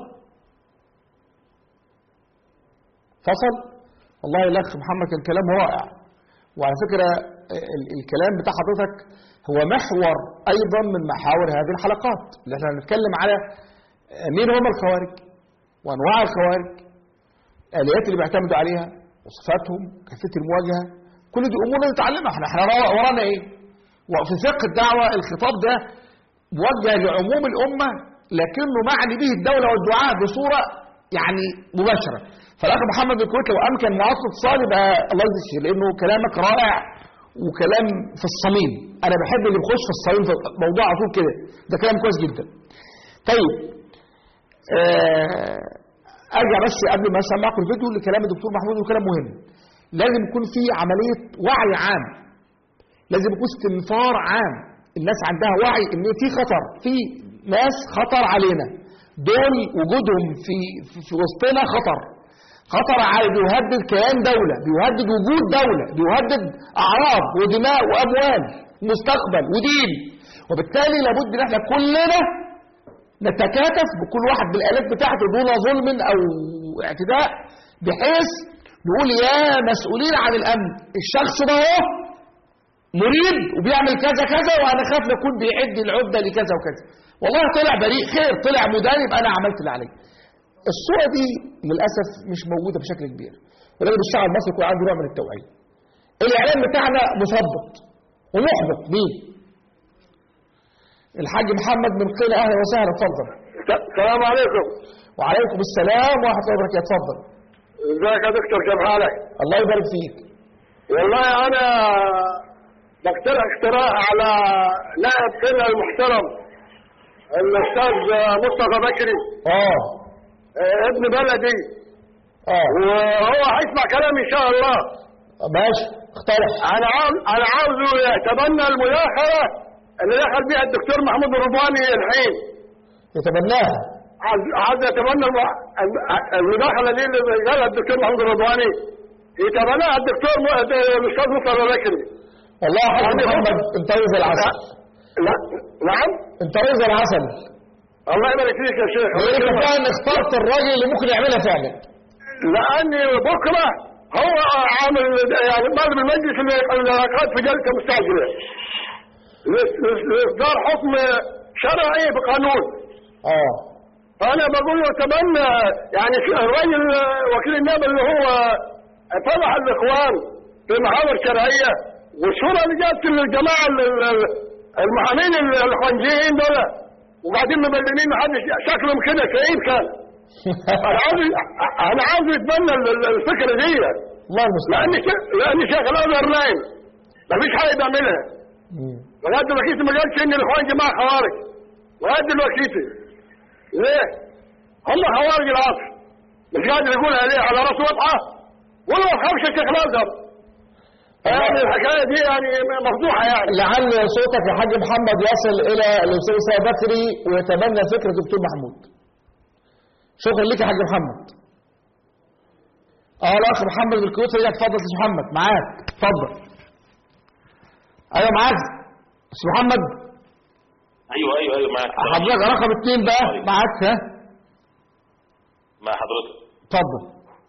فصل والله الاخ محمد كان كلامه رائع وعلى فكرة ال- الكلام بتاع حضرتك هو محور ايضا من محاور هذه الحلقات اللي احنا هنتكلم على مين هم الخوارج وانواع الخوارج الاليات اللي بيعتمدوا عليها وصفاتهم كيفيه المواجهه كل دي امور لازم نتعلمها احنا احنا ورا- ورانا ايه وفي فقه الدعوه الخطاب ده موجه لعموم الامه لكنه معني به الدوله والدعاء بصوره يعني مباشره فالاخ محمد بن كويت لو امكن معاصر اتصال يبقى الله يجزيه الخير، لانه كلامك رائع وكلام في الصميم انا بحب اللي بيخش في الصميم في الموضوع على طول كده ده كلام كويس جدا طيب آه، ارجع بس قبل ما اسمعكم الفيديو لكلام الدكتور محمود وكلام مهم لازم يكون في عمليه وعي عام لازم يكون استنفار عام الناس عندها وعي ان في خطر في ناس خطر علينا دول وجودهم في في, في وسطنا خطر خطر على بيهدد كيان دولة بيهدد وجود دولة بيهدد أعراض ودماء وأموال مستقبل ودين وبالتالي لابد ان احنا كلنا نتكاتف بكل واحد بالآلات بتاعته دون ظلم أو اعتداء بحيث نقول يا مسؤولين عن الأمن الشخص ده هو مريد وبيعمل كذا كذا وأنا خاف نكون بيعد العدة لكذا وكذا والله طلع بريء خير طلع مدان يبقى أنا عملت اللي عليا الصورة دي للأسف مش موجودة بشكل كبير ولازم الشعب المصري يكون عنده نوع من التوعية الإعلام بتاعنا مثبط ومحبط مين؟ الحاج محمد من قيل أهلا وسهلا اتفضل السلام عليكم وعليكم السلام ورحمة الله وبركاته اتفضل ازيك يا دكتور كيف حالك؟ الله يبارك فيك والله انا بقترح اقتراح على نائب سنة المحترم الاستاذ مصطفى بكري اه اه، ابن بلدي اه وهو هيسمع كلامي ان شاء الله ماشي اقترح انا عاوز انا عاوزه يتبنى المداخله اللي دخل بيها الدكتور محمود الرضواني الحين يتبناها عاوز عاوز يتبنى الم- الم- المداخله دي اللي قالها الدكتور محمود الرضواني يتبناها الدكتور م- الاستاذ مصطفى بكري والله يا حاج يعني محمد انت رز العسل لا نعم انت رز العسل الله يبارك فيك يا شيخ الله انت يكرمك. فعلا اخترت الراجل اللي ممكن يعملها فعلا لاني بكره هو عامل يعني طالب المجلس العلاقات في جلسه مستعجله لاس- لاس- لاصدار حكم شرعي بقانون اه فانا بقول له اتمنى يعني في الراجل وكيل النيابه اللي هو طرح الاخوان في محاور شرعيه والشورى اللي جابت للجماعه ال- ال- المحامين ال- الاخوانجيين دول وقاعدين مبلمين محدش شكلهم كده كئيب كان انا عاوز انا عاوز يتبنى ال- ال- الفكره دي الله المستعان لان ش- لان شيخ الازهر نايم مفيش حاجه بيعملها مم. لغايه دلوقتي ما قالش ان الاخوان جماعه خوارج لغايه دلوقتي ليه؟ هم خوارج العصر مش قادر يقولها ليه على راس وضعه ولا ما خافش الشيخ الازهر يعني الحكايه دي يعني مفضوحه يعني لعل صوتك يا حاج محمد يصل الى الاستاذ اسامه بكري ويتبنى فكره الدكتور محمود شكرا لك يا حاج محمد اه الاخ محمد الكويت رجع اتفضل يا أستاذ محمد معاك اتفضل ايوه معاك استاذ محمد ايوه ايوه ايوه معك حضرتك رقم اثنين بقى معاك ها مع حضرتك اتفضل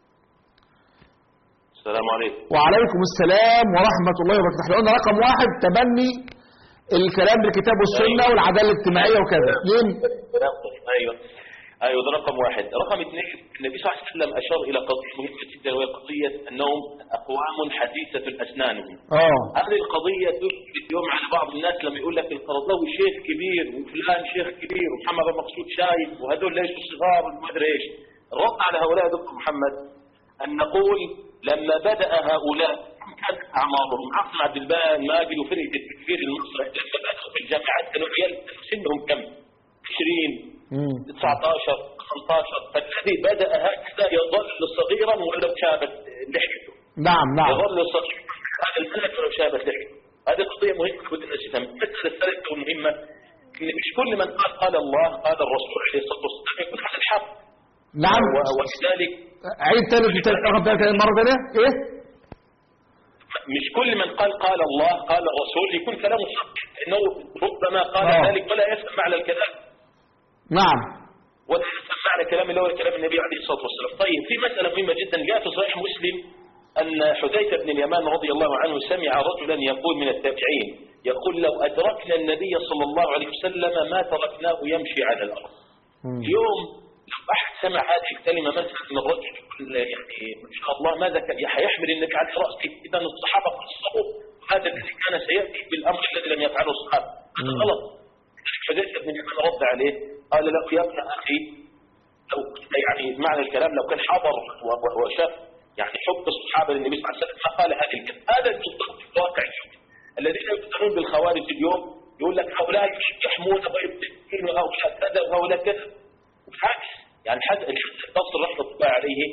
السلام عليكم وعليكم السلام ورحمه الله وبركاته احنا قلنا رقم واحد تبني الكلام بالكتاب والسنه والعداله الاجتماعيه وكذا اثنين ايوه ايوه ده رقم واحد رقم اثنين النبي صلى الله عليه وسلم اشار الى قضيه مهمه جدا وهي قضيه انهم اقوام حديثه اسنانهم اه هذه القضية تثبت اليوم على بعض الناس لما يقول لك القرضاوي شيخ كبير وفلان شيخ كبير ومحمد بن مقصود شايب وهذول ليسوا صغار وما ادري ايش. الرد على هؤلاء يا دكتور محمد ان نقول لما بدأ هؤلاء كم كانت اعمارهم عاصم عبد الباقي ماجد وفرقة التكفير المصري لما بدأوا في الجامعات كانوا عيال سنهم كم؟ 20 مم. 19 18 فالذي بدأ هكذا يظل صغيرا ولو شابت لحيته نعم نعم يظل صغيرا هذا الملك ولو شابت لحيته هذه قضية مهمة لابد الناس يفهم المسألة الثالثة والمهمة إن مش كل من قال قال الله قال الرسول عليه الصلاة والسلام يكون على الحق نعم و- ولذلك عيد تاني في تاني أخذ تاني مرة تانية إيه مش كل من قال قال الله قال الرسول يكون كلامه صح انه ربما قال آه. ذلك ولا يفهم معنى الكلام نعم ولا يفهم معنى كلام الله ولا كلام النبي عليه الصلاه والسلام طيب في مساله مهمه جدا جاء في صحيح مسلم ان حذيفه بن اليمان رضي الله عنه سمع رجلا يقول من التابعين يقول لو ادركنا النبي صلى الله عليه وسلم ما تركناه يمشي على الارض مم. اليوم لو احد سمع هذه الكلمه مثلا من رجل يقول يعني ما شاء الله ماذا كان حيحمل النبي على راسه اذا الصحابه قصروا هذا الذي كان سياتي بالامر الذي لم يفعله الصحابه هذا مم. غلط حذيفه بن اليمان رد عليه قال له يا ابن اخي لو يعني معنى الكلام لو كان حضر و- و- وشاف يعني حب الصحابه للنبي صلى الله عليه وسلم ما قال هذه الكلمه هذا بالضبط الواقع اليوم الذين يفتنون بالخوارج اليوم يقول لك هؤلاء يحمون بيت الدين وهؤلاء كذا وهؤلاء كذا بالعكس يعني الحد الحسن البصري رحمه الله عليه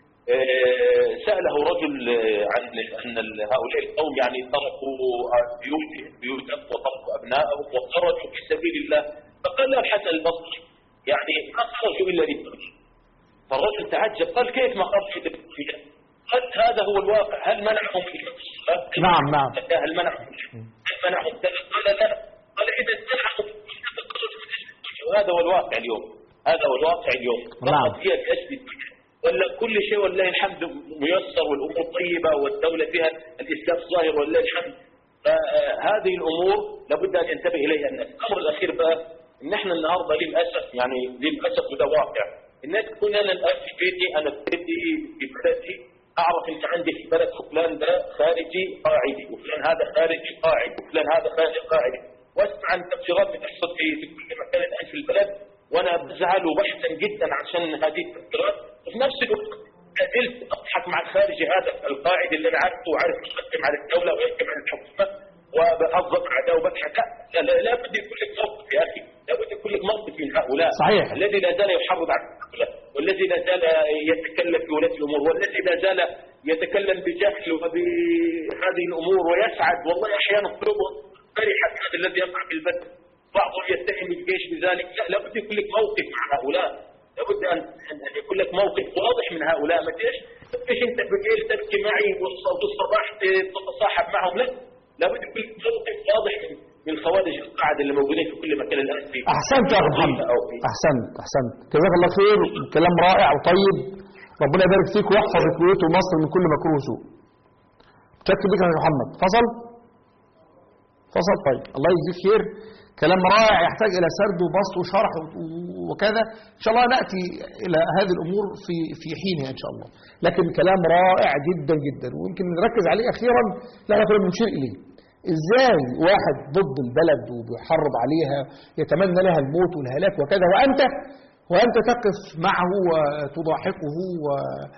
آه، سأله رجل آه، عن أن ال- هؤلاء القوم يعني تركوا بيوتهم بيوتهم وتركوا أبنائهم وخرجوا في سبيل الله فقال له الحسن البصري يعني ما خرجوا إلا للدنيا فالرجل تعجب قال كيف ما خرجوا للدنيا قال هذا هو الواقع هل منعهم من الصلاة نعم، نعم. هل منعهم هل منعهم كذا قال لا قال إذا منعهم فخرجوا من أجل الدنيا وهذا هو الواقع اليوم هذا هو الواقع اليوم نعم. فقط هي لأجل الدنيا ولا كل شيء ولله الحمد ميسر والأمور طيبة والدولة فيها الإسلام ظاهر ولله الحمد فهذه الأمور لابد أن ينتبه إليها الناس الأمر الأخير بقى إن إحنا النهاردة للأسف يعني للأسف وده واقع الناس تكون أنا الآن في بيتي أنا في بيتي في بلدي أعرف إن عندي في بلد فلان ده خارجي قاعدي وفلان هذا خارجي قاعد وفلان هذا خارجي قاعدي واسمع عن تفسيرات بتحصل في في كل مكان الآن في البلد وأنا بزعل وبحزن جدا عشان هذه التفسيرات وفي نفس الوقت قدرت اضحك مع الخارجي هذا القائد اللي انا عارفه وعارف يحكم على الدوله ويحكم على الحكومه وبهزر اعداء وبضحك لا لا لا بد يكون لك موقف يا اخي لا بد يكون لك موقف من هؤلاء صحيح. الذي لا زال يحرض على هؤلاء والذي لا زال يتكلم في ولاة الامور والذي لا زال يتكلم بجهل وبهذه الامور ويسعد والله احيانا قلوبه فرحت هذا الذي يقع في البلد بعضهم يتهم الجيش بذلك لا لابد يكون لك موقف مع هؤلاء لابد ان ان أن يكون لك موقف واضح من هؤلاء ما تجيش تبقيش انت بالليل تبكي معي والص- والصباح تتصاحب معهم لا لابد يكون لك موقف واضح من من الخوارج القاعده اللي موجودين في كل مكان الان في أحسنت يا أخو محمد أو في- أحسنت أحسنت جزاك الله خير كلام رائع وطيب ربنا يبارك فيك ويحفظ الكويت ومصر من كل مكروه وسوء شكر بك يا محمد فصل فصل طيب الله يجزيك خير كلام رائع يحتاج إلى سرد وبسط وشرح و- وكذا إن شاء الله نأتي إلى هذه الأمور في في حينها إن شاء الله لكن كلام رائع جدا جدا ويمكن نركز عليه أخيرا لا احنا كنا بنشير إليه إزاي واحد ضد البلد وبيحرض عليها يتمنى لها الموت والهلاك وكذا وأنت وأنت تقف معه وتضاحكه و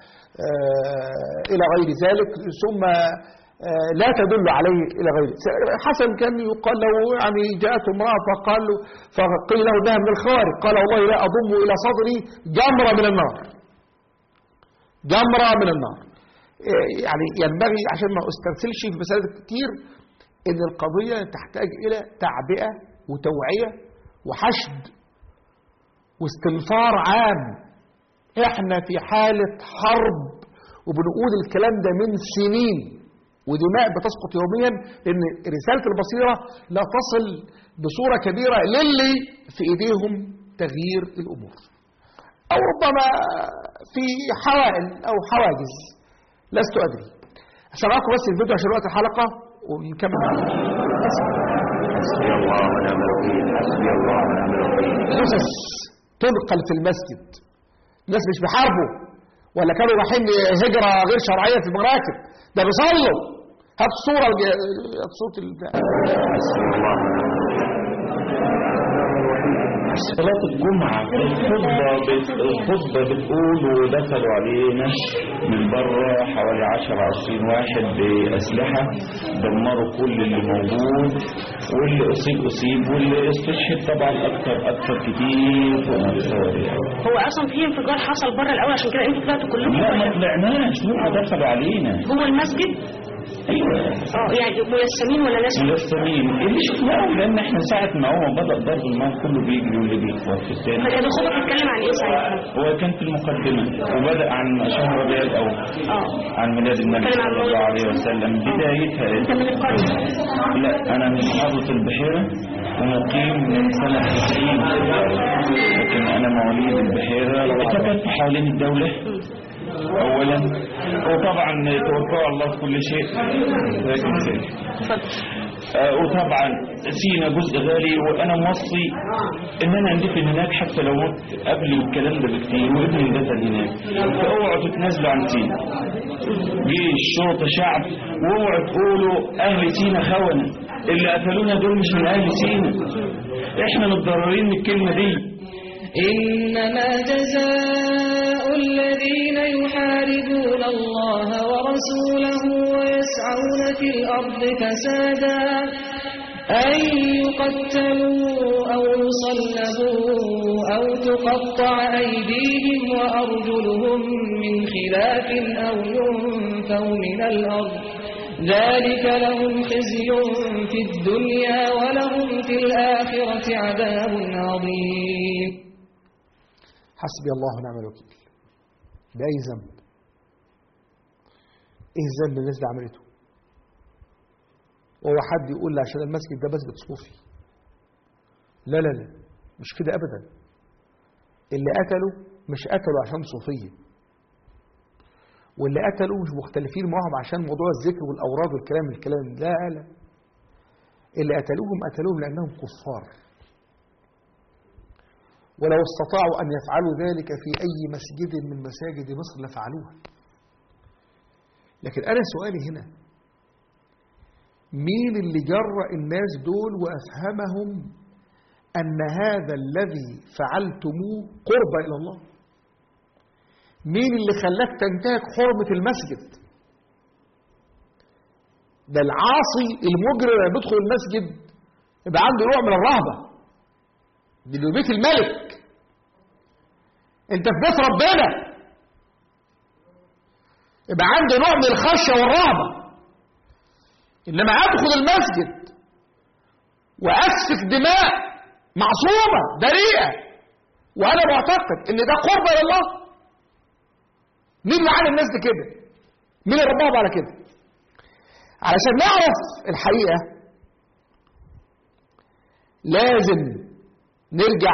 آه، إلى غير ذلك ثم آه، لا تدل عليه إلى غيره حسن كان يقال له يعني جاءته امرأة فقال له فقيل له انها من الخوارج قال والله لا أضم إلى صدري جمرة من النار جمرة من النار آه، يعني ينبغي عشان ما استرسلش في مسائل كتير ان القضية تحتاج إلى تعبئة وتوعية وحشد واستنفار عام احنا في حالة حرب وبنقول الكلام ده من سنين ودماء بتسقط يوميا لان رسالة البصيرة لا تصل بصورة كبيرة للي في ايديهم تغيير الامور او ربما في حوائل او حواجز لست ادري هشغلكم بس الفيديو عشان وقت الحلقة ونكمل حسبي الله ونعم الوكيل حسبي الله ونعم الوكيل قصص تنقل في المسجد الناس مش بيحاربوا ولا كانوا رايحين هجرة غير شرعية في المراكب ده بيصلوا هات الصورة الج- هات صوت ال- حسبي الله ونعم الوكيل صلاة الجمعة الخطبة بت... الخطبة بتقول ودخلوا علينا من بره حوالي 10 20 واحد بأسلحة دمروا كل اللي موجود واللي أصيب أصيب واللي استشهد طبعا أكتر أكتر كتير فوق ما تتصور يعني هو اصلا في انفجار حصل بره الاول عشان كده انتوا طلعتوا كلكم لا ما طلعناش هم دخلوا علينا جوه المسجد ايوه اه يعني ميسمين ولا ناس ملثمين اللي شفناهم لان احنا ساعه ما هو بدا ضرب النار كله بيجري واللي بيخبط في الثاني فكان الخطبه بتتكلم عن ايه ساعتها؟ هو كان في المقدمه وبدا عن شهر ربيع الاول اه عن ميلاد النبي بتتكلم عن صلى الله عليه وسلم بدايتها انت من القريه لا انا من محافظه البحيره ومقيم من سنه 90 لكن انا مواليد البحيره فكنت حوالين الدوله اولا وطبعا توقع الله في كل شيء لكن ذلك آه، وطبعا سينا جزء غالي وانا موصي ان انا اندفن هناك حتى لو مت قبل الكلام ده بكتير وابني اندفن هناك فاوعوا تتنازلوا عن سينا جيش شرطه شعب واوعوا تقولوا اهل سينا خونه اللي قتلونا دول مش من اهل سينا احنا متضررين من الكلمه دي إنما جزاء الذين يحاربون الله ورسوله ويسعون في الأرض فسادا أن يقتلوا أو يصلبوا أو تقطع أيديهم وأرجلهم من خلاف أو ينفوا من الأرض ذلك لهم خزي في الدنيا ولهم في الآخرة عذاب عظيم حسبي الله ونعم الوكيل ده اي ذنب ايه الذنب الناس دي عملته وهو حد يقول لي عشان المسجد ده مسجد صوفي لا لا لا مش كده ابدا اللي قتلوا مش قتلوا عشان صوفيه واللي قتلوا مش مختلفين معهم عشان موضوع الذكر والاوراد والكلام الكلام لا لا اللي قتلوهم قتلوهم لانهم كفار ولو استطاعوا أن يفعلوا ذلك في أي مسجد من مساجد مصر لفعلوها لكن أنا سؤالي هنا مين اللي جرأ الناس دول وأفهمهم أن هذا الذي فعلتموه قرب إلى الله مين اللي خلاك تنتهك حرمة المسجد ده العاصي المجرم اللي بيدخل المسجد يبقى عنده نوع من الرهبه دي بيت الملك انت في بيت ربنا يبقى عنده نوع من الخشيه والرهبه انما ادخل المسجد واسفك دماء معصومه بريئه وانا معتقد ان ده قرب الى الله مين اللي عامل الناس دي كده مين اللي رباهم على كده علشان نعرف الحقيقه لازم نرجع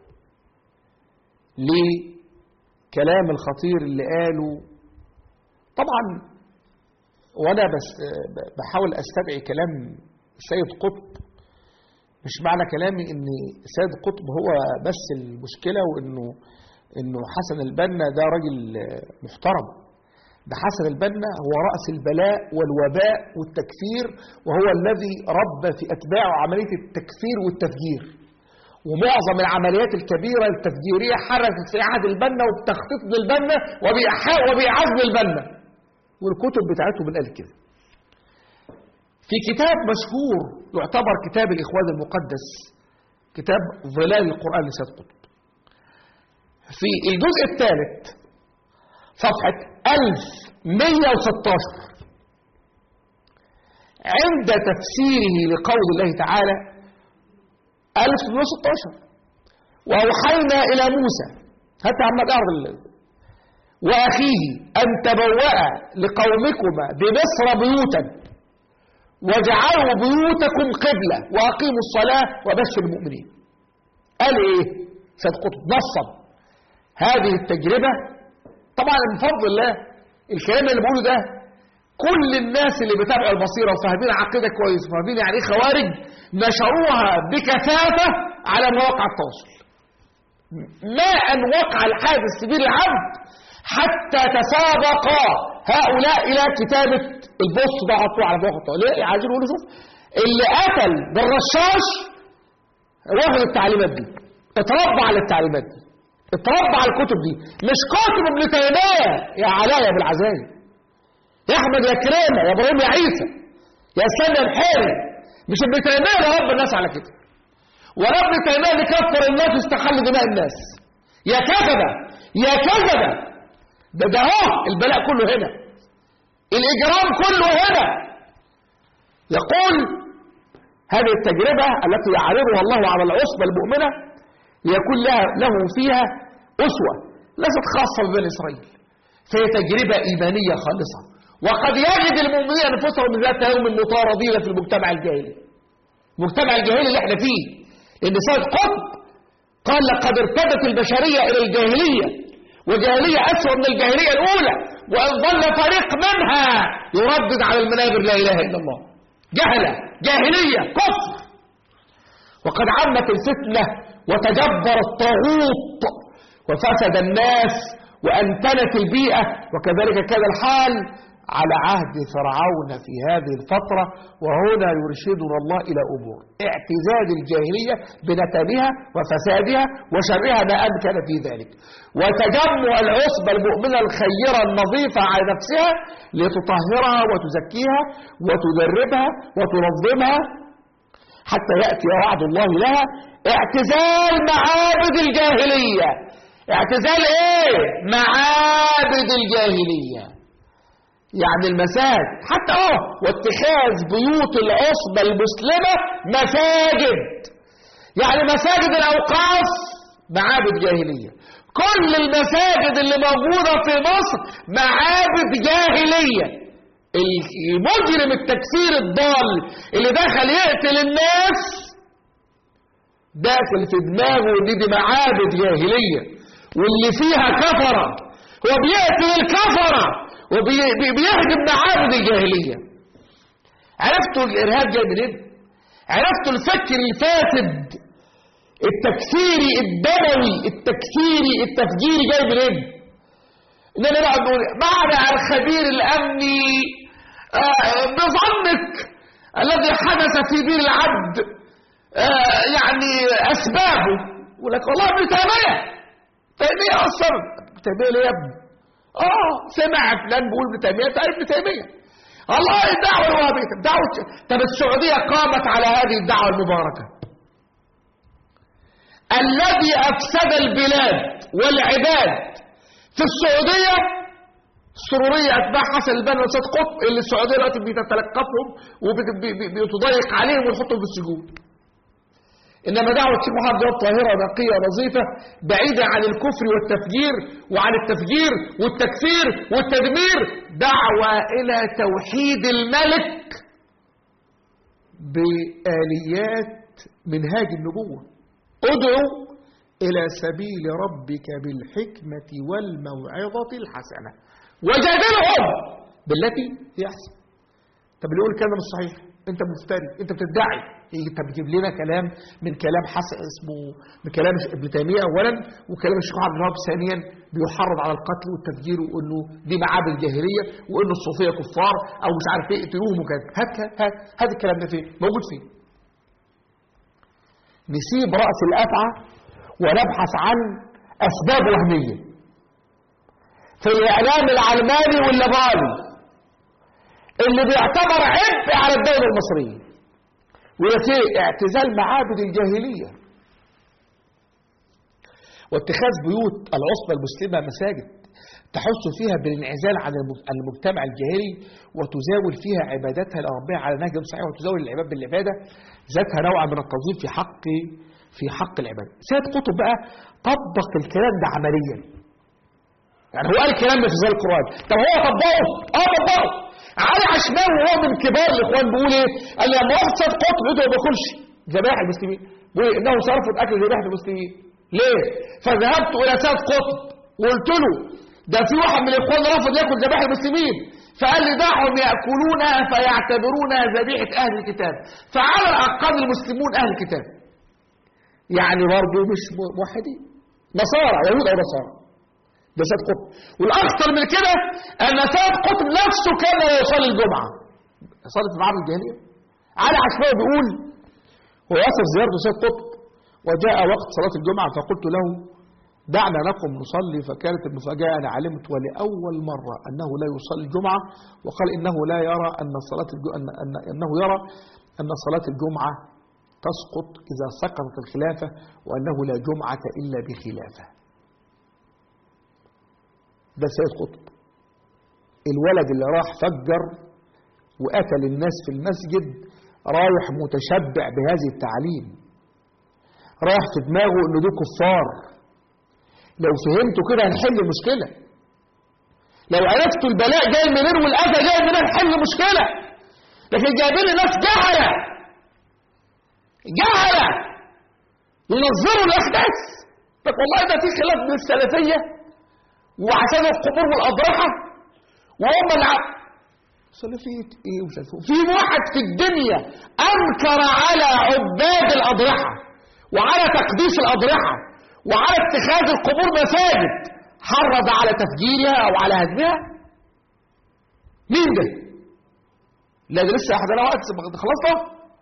لكلام الخطير اللي قاله طبعا وانا بس بحاول استدعي كلام سيد قطب مش معنى كلامي ان سيد قطب هو بس المشكله وانه انه حسن البنا ده راجل محترم ده حسن البنا هو راس البلاء والوباء والتكفير وهو الذي ربى في اتباعه عمليه التكفير والتفجير ومعظم العمليات الكبيرة التفجيرية حركت في عهد البنا وبتخطيط للبنا وبإيحاء وبإعاز للبنا والكتب بتاعتهم قال كده في كتاب مشهور يعتبر كتاب الإخوان المقدس كتاب ظلال القرآن لسيد قطب في الجزء الثالث صفحة 1116 عند تفسيره لقول الله تعالى 1116 وأوحينا إلى موسى حتى عم أعرض وأخيه أن تبوأ لقومكما بمصر بيوتا واجعلوا بيوتكم قبلة وأقيموا الصلاة وبشر المؤمنين قال إيه سيد قطب نصب هذه التجربة طبعا من فضل الله الكلام اللي بقوله ده كل الناس اللي بتابعوا البصيرة وفاهمين عقيدة كويس وفاهمين يعني ايه خوارج نشروها بكثافة على مواقع التواصل ما أن وقع الحادث في بير العبد حتى تسابق هؤلاء إلى كتابة البوست ده حطوه على مواقع التواصل ليه عايزين يقولوا شوف اللي قتل بالرشاش واخد التعليمات دي اتربى على التعليمات دي اتربى على الكتب دي مش كتب ابن تيميه يا علاء يا ابو العزايم يا احمد يا كريمه يا ابراهيم يا عيسى يا اسلام يا الحاري مش ابن تيميه اللي رب الناس على كده ولا ابن تيميه اللي كفر الناس واستحل دماء الناس يا كذبه يا كذبه ده ده اهو البلاء كله هنا الاجرام كله هنا يقول هذه التجربه التي يعرضها الله على العصبه المؤمنه ليكون لها له فيها اسوه ليست خاصه ببني اسرائيل فهي تجربه ايمانيه خالصه وقد يجد المؤمنين انفسهم ذات يوم مطاردين في المجتمع الجاهلي المجتمع الجاهلي اللي احنا فيه لان سيد قطب قال لقد ارتدت البشريه الى الجاهليه وجاهليه اسوء من الجاهليه الاولى وان ظل فريق منها يردد على المنابر لا اله الا الله جهله جاهليه كفر وقد عمت الفتنه وتجبر الطاغوت وفسد الناس وانتنت البيئه وكذلك كان الحال على عهد فرعون في هذه الفترة وهنا يرشدنا الله إلى أمور اعتزاز الجاهلية بنتنها وفسادها وشرها ما أمكن في ذلك وتجمع العصبة المؤمنة الخيرة النظيفة على نفسها لتطهرها وتزكيها وتدربها وتنظمها حتى يأتي وعد الله لها اعتزال معابد الجاهلية اعتزال ايه معابد الجاهليه يعني المساجد حتى اه واتخاذ بيوت العصبة المسلمة مساجد يعني مساجد الأوقاف معابد جاهلية كل المساجد اللي موجودة في مصر معابد جاهلية المجرم التكفير الضال اللي دخل يقتل الناس داخل في دماغه ان دي معابد جاهلية واللي فيها كفرة هو بيقتل الكفرة وبيهدم معابد الجاهلية عرفتوا الإرهاب جاي منين؟ عرفتوا الفكر الفاسد التكفيري الدموي التكفيري التفجيري جاي منين؟ إننا نقعد نقول معنى الخبير الأمني آه بظنك الذي حدث في بير العبد آه يعني أسبابه يقول لك والله ابن تيمية تيمية أصلا تيمية ليه يا ابني؟ اه سمع فلان بيقول ابن تيميه تعرف ابن تيميه الله الدعوه الوهابيه دعوه طب السعوديه قامت على هذه الدعوه المباركه الذي افسد البلاد والعباد في السعوديه السرورية أتباع حسن البنا وسيد قطب اللي السعودية دلوقتي بتتلقفهم وبتضيق عليهم ويحطهم في السجون إنما دعوة الشيخ محمد جواد طاهرة نقية نظيفة بعيدة عن الكفر والتفجير وعن التفجير والتكفير والتدمير دعوة إلى توحيد الملك بآليات منهاج النبوة ادعو إلى سبيل ربك بالحكمة والموعظة الحسنة وجادلهم بالتي هي أحسن طب اللي يقول الكلام مش صحيح انت مفتري انت بتدعي انت بتجيب لنا كلام من كلام حسن اسمه من كلام ابن تيميه اولا وكلام الشيخ عبد الوهاب ثانيا بيحرض على القتل والتفجير وانه دي معابد جاهليه وان الصوفيه كفار او مش عارف ايه اقتلوهم وكذا هات هات هات الكلام ده فين؟ موجود فين؟ نسيب راس الافعى ونبحث عن اسباب وهميه في الاعلام العلماني والليبرالي اللي بيعتبر عبء على الدولة المصرية ويتي اعتزال معابد الجاهلية واتخاذ بيوت العصبة المسلمة مساجد تحث فيها بالانعزال عن المجتمع الجاهلي وتزاول فيها عبادتها لربها على نهج صحيح وتزاول العباد بالعبادة ذاتها نوع من التنظيم في حق في حق العبادة سيد قطب بقى طبق الكلام ده عمليا يعني هو قال الكلام ده في زي القرآن طب هو طبقه اه طبقه علي عشماوي وهو من كبار الاخوان بيقول ايه؟ قال لي لما واحد صاد قطب يدعو ما باكلش ذبائح المسلمين بيقول إيه؟ انه صرفوا الاكل ذبائح المسلمين ليه؟ فذهبت الى سيد قطب وقلت له ده في واحد من الاخوان رفض ياكل ذبائح المسلمين فقال لي دعهم ياكلونها فيعتبرونها ذبيحه اهل الكتاب فعلى الاقل المسلمون اهل الكتاب يعني برضه مش موحدين نصارى يهود او نصارى ده سيد قطب والاخطر من كده ان سيد قطب نفسه كان لا يصلي الجمعه يصلي في معبد الجاهليه علي عشماوي بيقول هو يصف زيارته سيد قطب وجاء وقت صلاة الجمعة فقلت له دعنا نقم نصلي فكانت المفاجأة أنا علمت ولأول مرة أنه لا يصلي الجمعة وقال إنه لا يرى أن صلاة الج- أن أن أنه يرى أن صلاة الجمعة تسقط إذا سقطت الخلافة وأنه لا جمعة إلا بخلافة ده سيد قطب الولد اللي راح فجر وقتل الناس في المسجد رايح متشبع بهذه التعليم رايح في دماغه انه دول كفار لو فهمتوا كده هنحل مشكله لو عرفتوا البلاء جاي منين والاذى جاي منين هنحل مشكله لكن جايبين لي ناس جهله جهله ينظروا الاحداث طب والله ده في خلاف بين السلفيه وعشان القبور والاضرحه وهم الع... سلفيه ايه ومش عارف إيه. في واحد في الدنيا انكر على عباد الاضرحه وعلى تقديس الاضرحه وعلى اتخاذ القبور مساجد حرض على تفجيرها او على هدمها مين ده لا ده لسه احد وقت خلصنا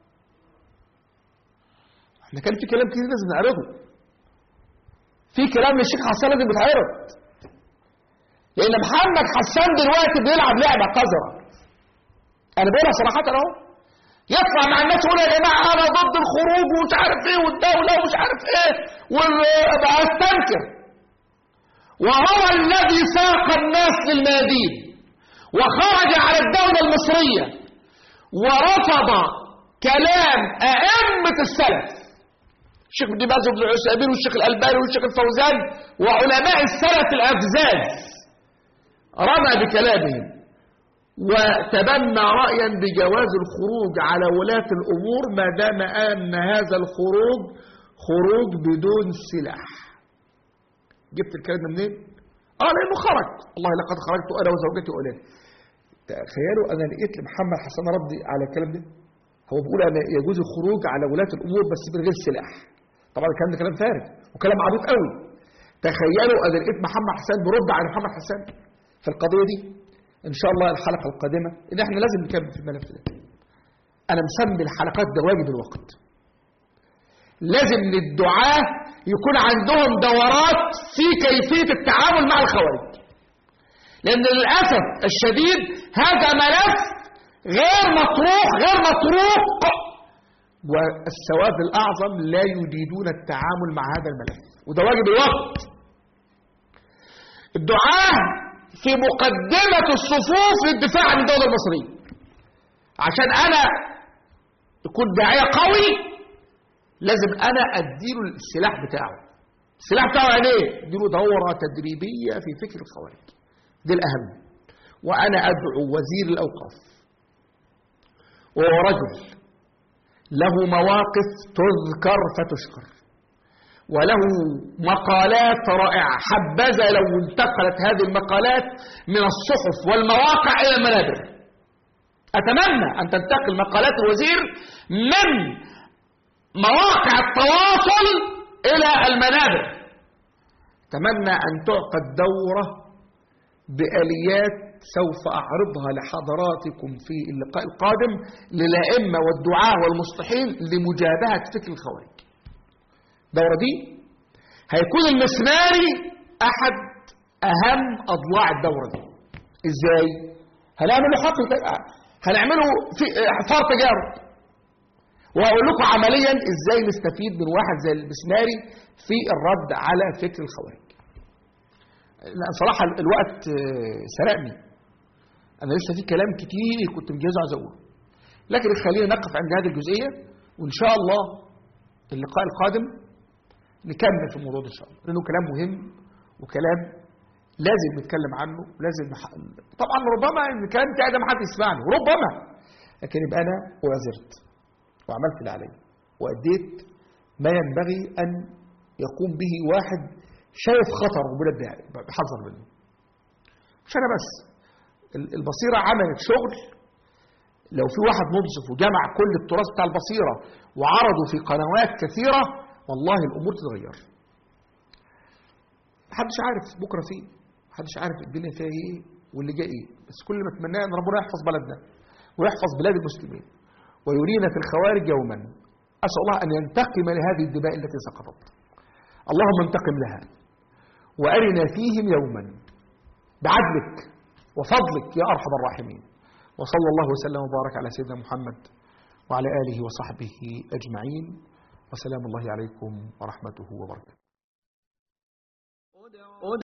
احنا كان في كلام كتير لازم نعرضه في كلام للشيخ حسان لازم يتعرض لان محمد حسان دلوقتي بيلعب لعبه قذره انا بقولها صراحه اهو يطلع مع الناس يقول يا جماعه انا ضد الخروج ومش عارف ايه والدوله ومش عارف ايه وبقى استنكر وهو الذي ساق الناس للميادين وخرج على الدوله المصريه ورفض كلام ائمه السلف الشيخ ابن باز وابن عثيمين والشيخ الالباني والشيخ الفوزان وعلماء السلف الافزاز رمى بكلامهم وتبنى رأيا بجواز الخروج على ولاة الأمور ما دام أن هذا الخروج خروج بدون سلاح جبت الكلام ده منين؟ اه لانه خرج والله لقد خرجت انا وزوجتي واولادي تخيلوا انا لقيت لمحمد حسن ردي على الكلام ده هو بيقول انا يجوز الخروج على ولاة الامور بس من غير سلاح طبعا الكلام ده كلام فارغ وكلام عبيط قوي تخيلوا انا لقيت محمد حسن برد على محمد حسن في القضيه دي ان شاء الله الحلقه القادمه ان احنا لازم نكمل في الملف ده انا مسمي الحلقات ده واجب الوقت لازم للدعاه يكون عندهم دورات في كيفيه التعامل مع الخوارج لان للاسف الشديد هذا ملف غير مطروح غير مطروق والسواد الاعظم لا يريدون التعامل مع هذا الملف وده واجب الوقت الدعاه في مقدمة الصفوف للدفاع عن الدولة المصرية عشان أنا يكون داعية قوي لازم أنا أديله السلاح بتاعه السلاح بتاعه يعني إيه؟ أديله دورة تدريبية في فكر الخوارج دي الأهم وأنا أدعو وزير الأوقاف وهو رجل له مواقف تذكر فتشكر وله مقالات رائعة حبذا لو انتقلت هذه المقالات من الصحف والمواقع إلى المنابر أتمنى أن تنتقل مقالات الوزير من مواقع التواصل إلى المنابر أتمنى أن تعقد دورة بآليات سوف أعرضها لحضراتكم في اللقاء القادم للأئمة والدعاة والمصلحين لمجابهة فكر الخوارج الدورة دي هيكون المسماري أحد أهم أضلاع الدورة دي إزاي؟ هنعمله حقل هنعمله في حفار تجارب وهقول لكم عمليا ازاي نستفيد من واحد زي المسماري في الرد على فكر الخوارج لا صراحة الوقت سرقني أنا لسه في كلام كتير كنت مجهزه عايز أقوله لكن خلينا نقف عند هذه الجزئية وإن شاء الله اللقاء القادم نكمل في الموضوع ده ان شاء الله لانه كلام مهم وكلام لازم نتكلم عنه ولازم نح... طبعا ربما ان كان ده ما حد يسمعني ربما لكن يبقى انا اعذرت وعملت اللي علي واديت ما ينبغي ان يقوم به واحد شايف خطر وبينبه بيحذر منه مش انا بس البصيره عملت شغل لو في واحد منصف وجمع كل التراث بتاع البصيره وعرضه في قنوات كثيره والله الامور تتغير محدش عارف بكره فيه محدش عارف الدنيا فيها ايه واللي جاي ايه بس كل ما اتمناه ان ربنا يحفظ بلدنا ويحفظ بلاد المسلمين ويرينا في الخوارج يوما أسأل الله أن ينتقم لهذه الدماء التي سقطت اللهم انتقم لها وأرنا فيهم يوما بعدلك وفضلك يا أرحم الراحمين وصلى الله وسلم وبارك على سيدنا محمد وعلى آله وصحبه أجمعين وسلام الله عليكم ورحمته وبركاته